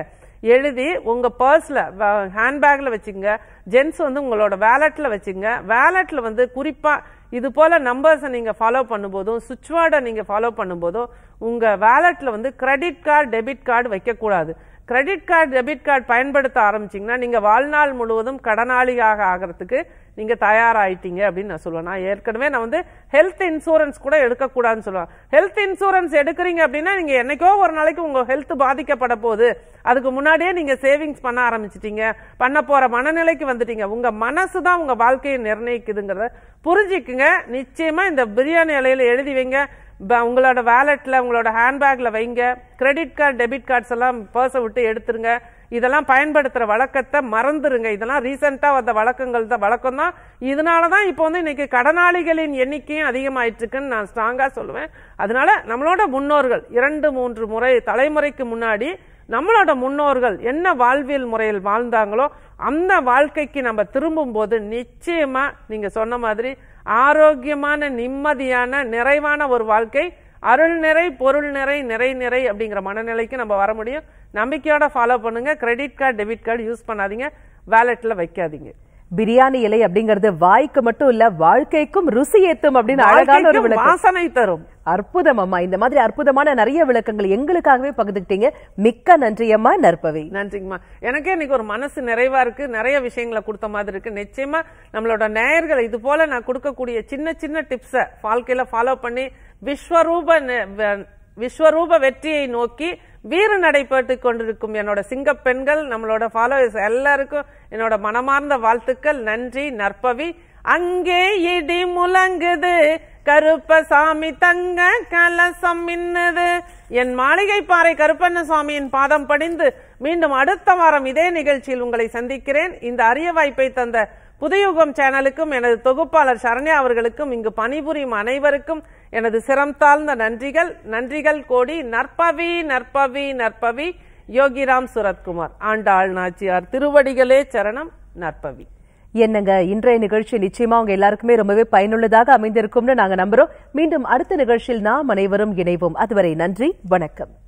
எழுதி உங்க பர்ஸ்ல ஹேண்ட்பேக்ல வச்சுங்க ஜென்ஸ் வந்து உங்களோட வேலட்ல வச்சுங்க வேலட்ல வந்து குறிப்பா இது போல நம்பர்ஸை நீங்க ஃபாலோ பண்ணும்போதும் சுவிட்ச் வேர்டை நீங்க ஃபாலோ பண்ணும்போதும் உங்க வேலட்ல வந்து கிரெடிட் கார்டு டெபிட் கார்டு வைக்கக்கூடாது கிரெடிட் கார்டு டெபிட் கார்டு பயன்படுத்த ஆரம்பிச்சீங்கன்னா நீங்க வாழ்நாள் முழுவதும் கடனாளியாக ஆகிறதுக்கு நீங்க தயாராயிட்டீங்க அப்படின்னு நான் சொல்லுவேன் நான் ஏற்கனவே நான் வந்து ஹெல்த் இன்சூரன்ஸ் கூட எடுக்கக்கூடாதுன்னு சொல்லுவேன் ஹெல்த் இன்சூரன்ஸ் எடுக்கிறீங்க அப்படின்னா நீங்க என்னைக்கோ ஒரு நாளைக்கு உங்க ஹெல்த் பாதிக்கப்பட போகுது அதுக்கு முன்னாடியே நீங்க சேவிங்ஸ் பண்ண ஆரம்பிச்சிட்டீங்க பண்ண போற மனநிலைக்கு வந்துட்டீங்க உங்க மனசு தான் உங்க வாழ்க்கையை நிர்ணயிக்குதுங்கிறத புரிஞ்சுக்குங்க நிச்சயமா இந்த பிரியாணி இலையில எழுதி வைங்க ப- உங்களோட வேலெட்ல உங்களோட ஹேண்ட்பேக்ல வைங்க கிரெடிட் கார்டு டெபிட் கார்ட்ஸ் எல்லாம் பர்ஸை விட்டு எடுத்துருங்க இதெல்லாம் பயன்படுத்துற வழக்கத்தை மறந்துருங்க இதெல்லாம் ரீசெண்டா வந்த வழக்கங்கள் தான் வழக்கம் தான் இதனால தான் இப்போ வந்து இன்னைக்கு கடனாளிகளின் எண்ணிக்கையும் அதிகமாயிட்டு இருக்குன்னு நான் ஸ்ட்ராங்கா சொல்லுவேன் அதனால நம்மளோட முன்னோர்கள் இரண்டு மூன்று முறை தலைமுறைக்கு முன்னாடி நம்மளோட முன்னோர்கள் என்ன வாழ்வியல் முறையில் வாழ்ந்தாங்களோ அந்த வாழ்க்கைக்கு நம்ம திரும்பும்போது நிச்சயமா நீங்க சொன்ன மாதிரி ஆரோக்கியமான நிம்மதியான நிறைவான ஒரு வாழ்க்கை அருள் நிறை பொருள் நிறை நிறை நிறை அப்படிங்கிற மனநிலைக்கு நம்ம வர முடியும் நம்பிக்கையோட ஃபாலோ பண்ணுங்க credit card debit card use பண்ணாதீங்க வேலெட்ல வைக்காதீங்க பிரியாணி இலை அப்படிங்கிறது வாய்க்கு மட்டும் இல்ல வாழ்க்கைக்கும் ருசி ஏத்தும் அப்படின்னு அழகான ஒரு வாழ்க்கைக்கு விளக்கம் வாசனை தரும் அற்புதம் அம்மா இந்த மாதிரி அற்புதமான நிறைய விளக்கங்கள் எங்களுக்காகவே பகிர்ந்துக்கிட்டீங்க மிக்க நன்றி அம்மா நற்பவி நன்றிங்கம்மா எனக்கே இன்னைக்கு ஒரு மனசு நிறைவா இருக்கு நிறைய விஷயங்களை கொடுத்த மாதிரி இருக்கு நிச்சயமா நம்மளோட நேயர்கள் இது போல நான் கொடுக்கக்கூடிய சின்ன சின்ன டிப்ஸை வாழ்க்கையில ஃபாலோ பண்ணி விஸ்வரூப நெ- வெ- விஸ்வரூப வெற்றியை நோக்கி வீறு நடைபெற்று கொண்டிருக்கும் என்னோட சிங்க பெண்கள் நம்மளோட ஃபாலோவர்ஸ் எல்லாருக்கும் என்னோட மனமார்ந்த வாழ்த்துக்கள் நன்றி நற்பவி அங்கே இடி முழங்குது கருப்பசாமி தங்க கலசம் மின்னுது என் மாளிகை பாறை கருப்பண்ண சுவாமியின் பாதம் படிந்து மீண்டும் அடுத்த வாரம் இதே நிகழ்ச்சியில் உங்களை சந்திக்கிறேன் இந்த அரிய வாய்ப்பை தந்த புதுயுகம் சேனலுக்கும் எனது தொகுப்பாளர் சரண்யா அவர்களுக்கும் இங்கு பணிபுரியும் அனைவருக்கும் எனது சிரம் தாழ்ந்த நன்றிகள் நன்றிகள் கோடி நற்பவி நற்பவி நற்பவி யோகிராம் சுரத்குமார் ஆண்டாள் நாச்சியார் திருவடிகளே சரணம் நற்பவி என்னங்க இன்றைய நிகழ்ச்சி நிச்சயமா உங்க எல்லாருக்குமே ரொம்பவே பயனுள்ளதாக அமைந்திருக்கும்னு நாங்க நம்புறோம் மீண்டும் அடுத்த நிகழ்ச்சியில் நாம் அனைவரும் இணைவோம் அதுவரை நன்றி வணக்கம்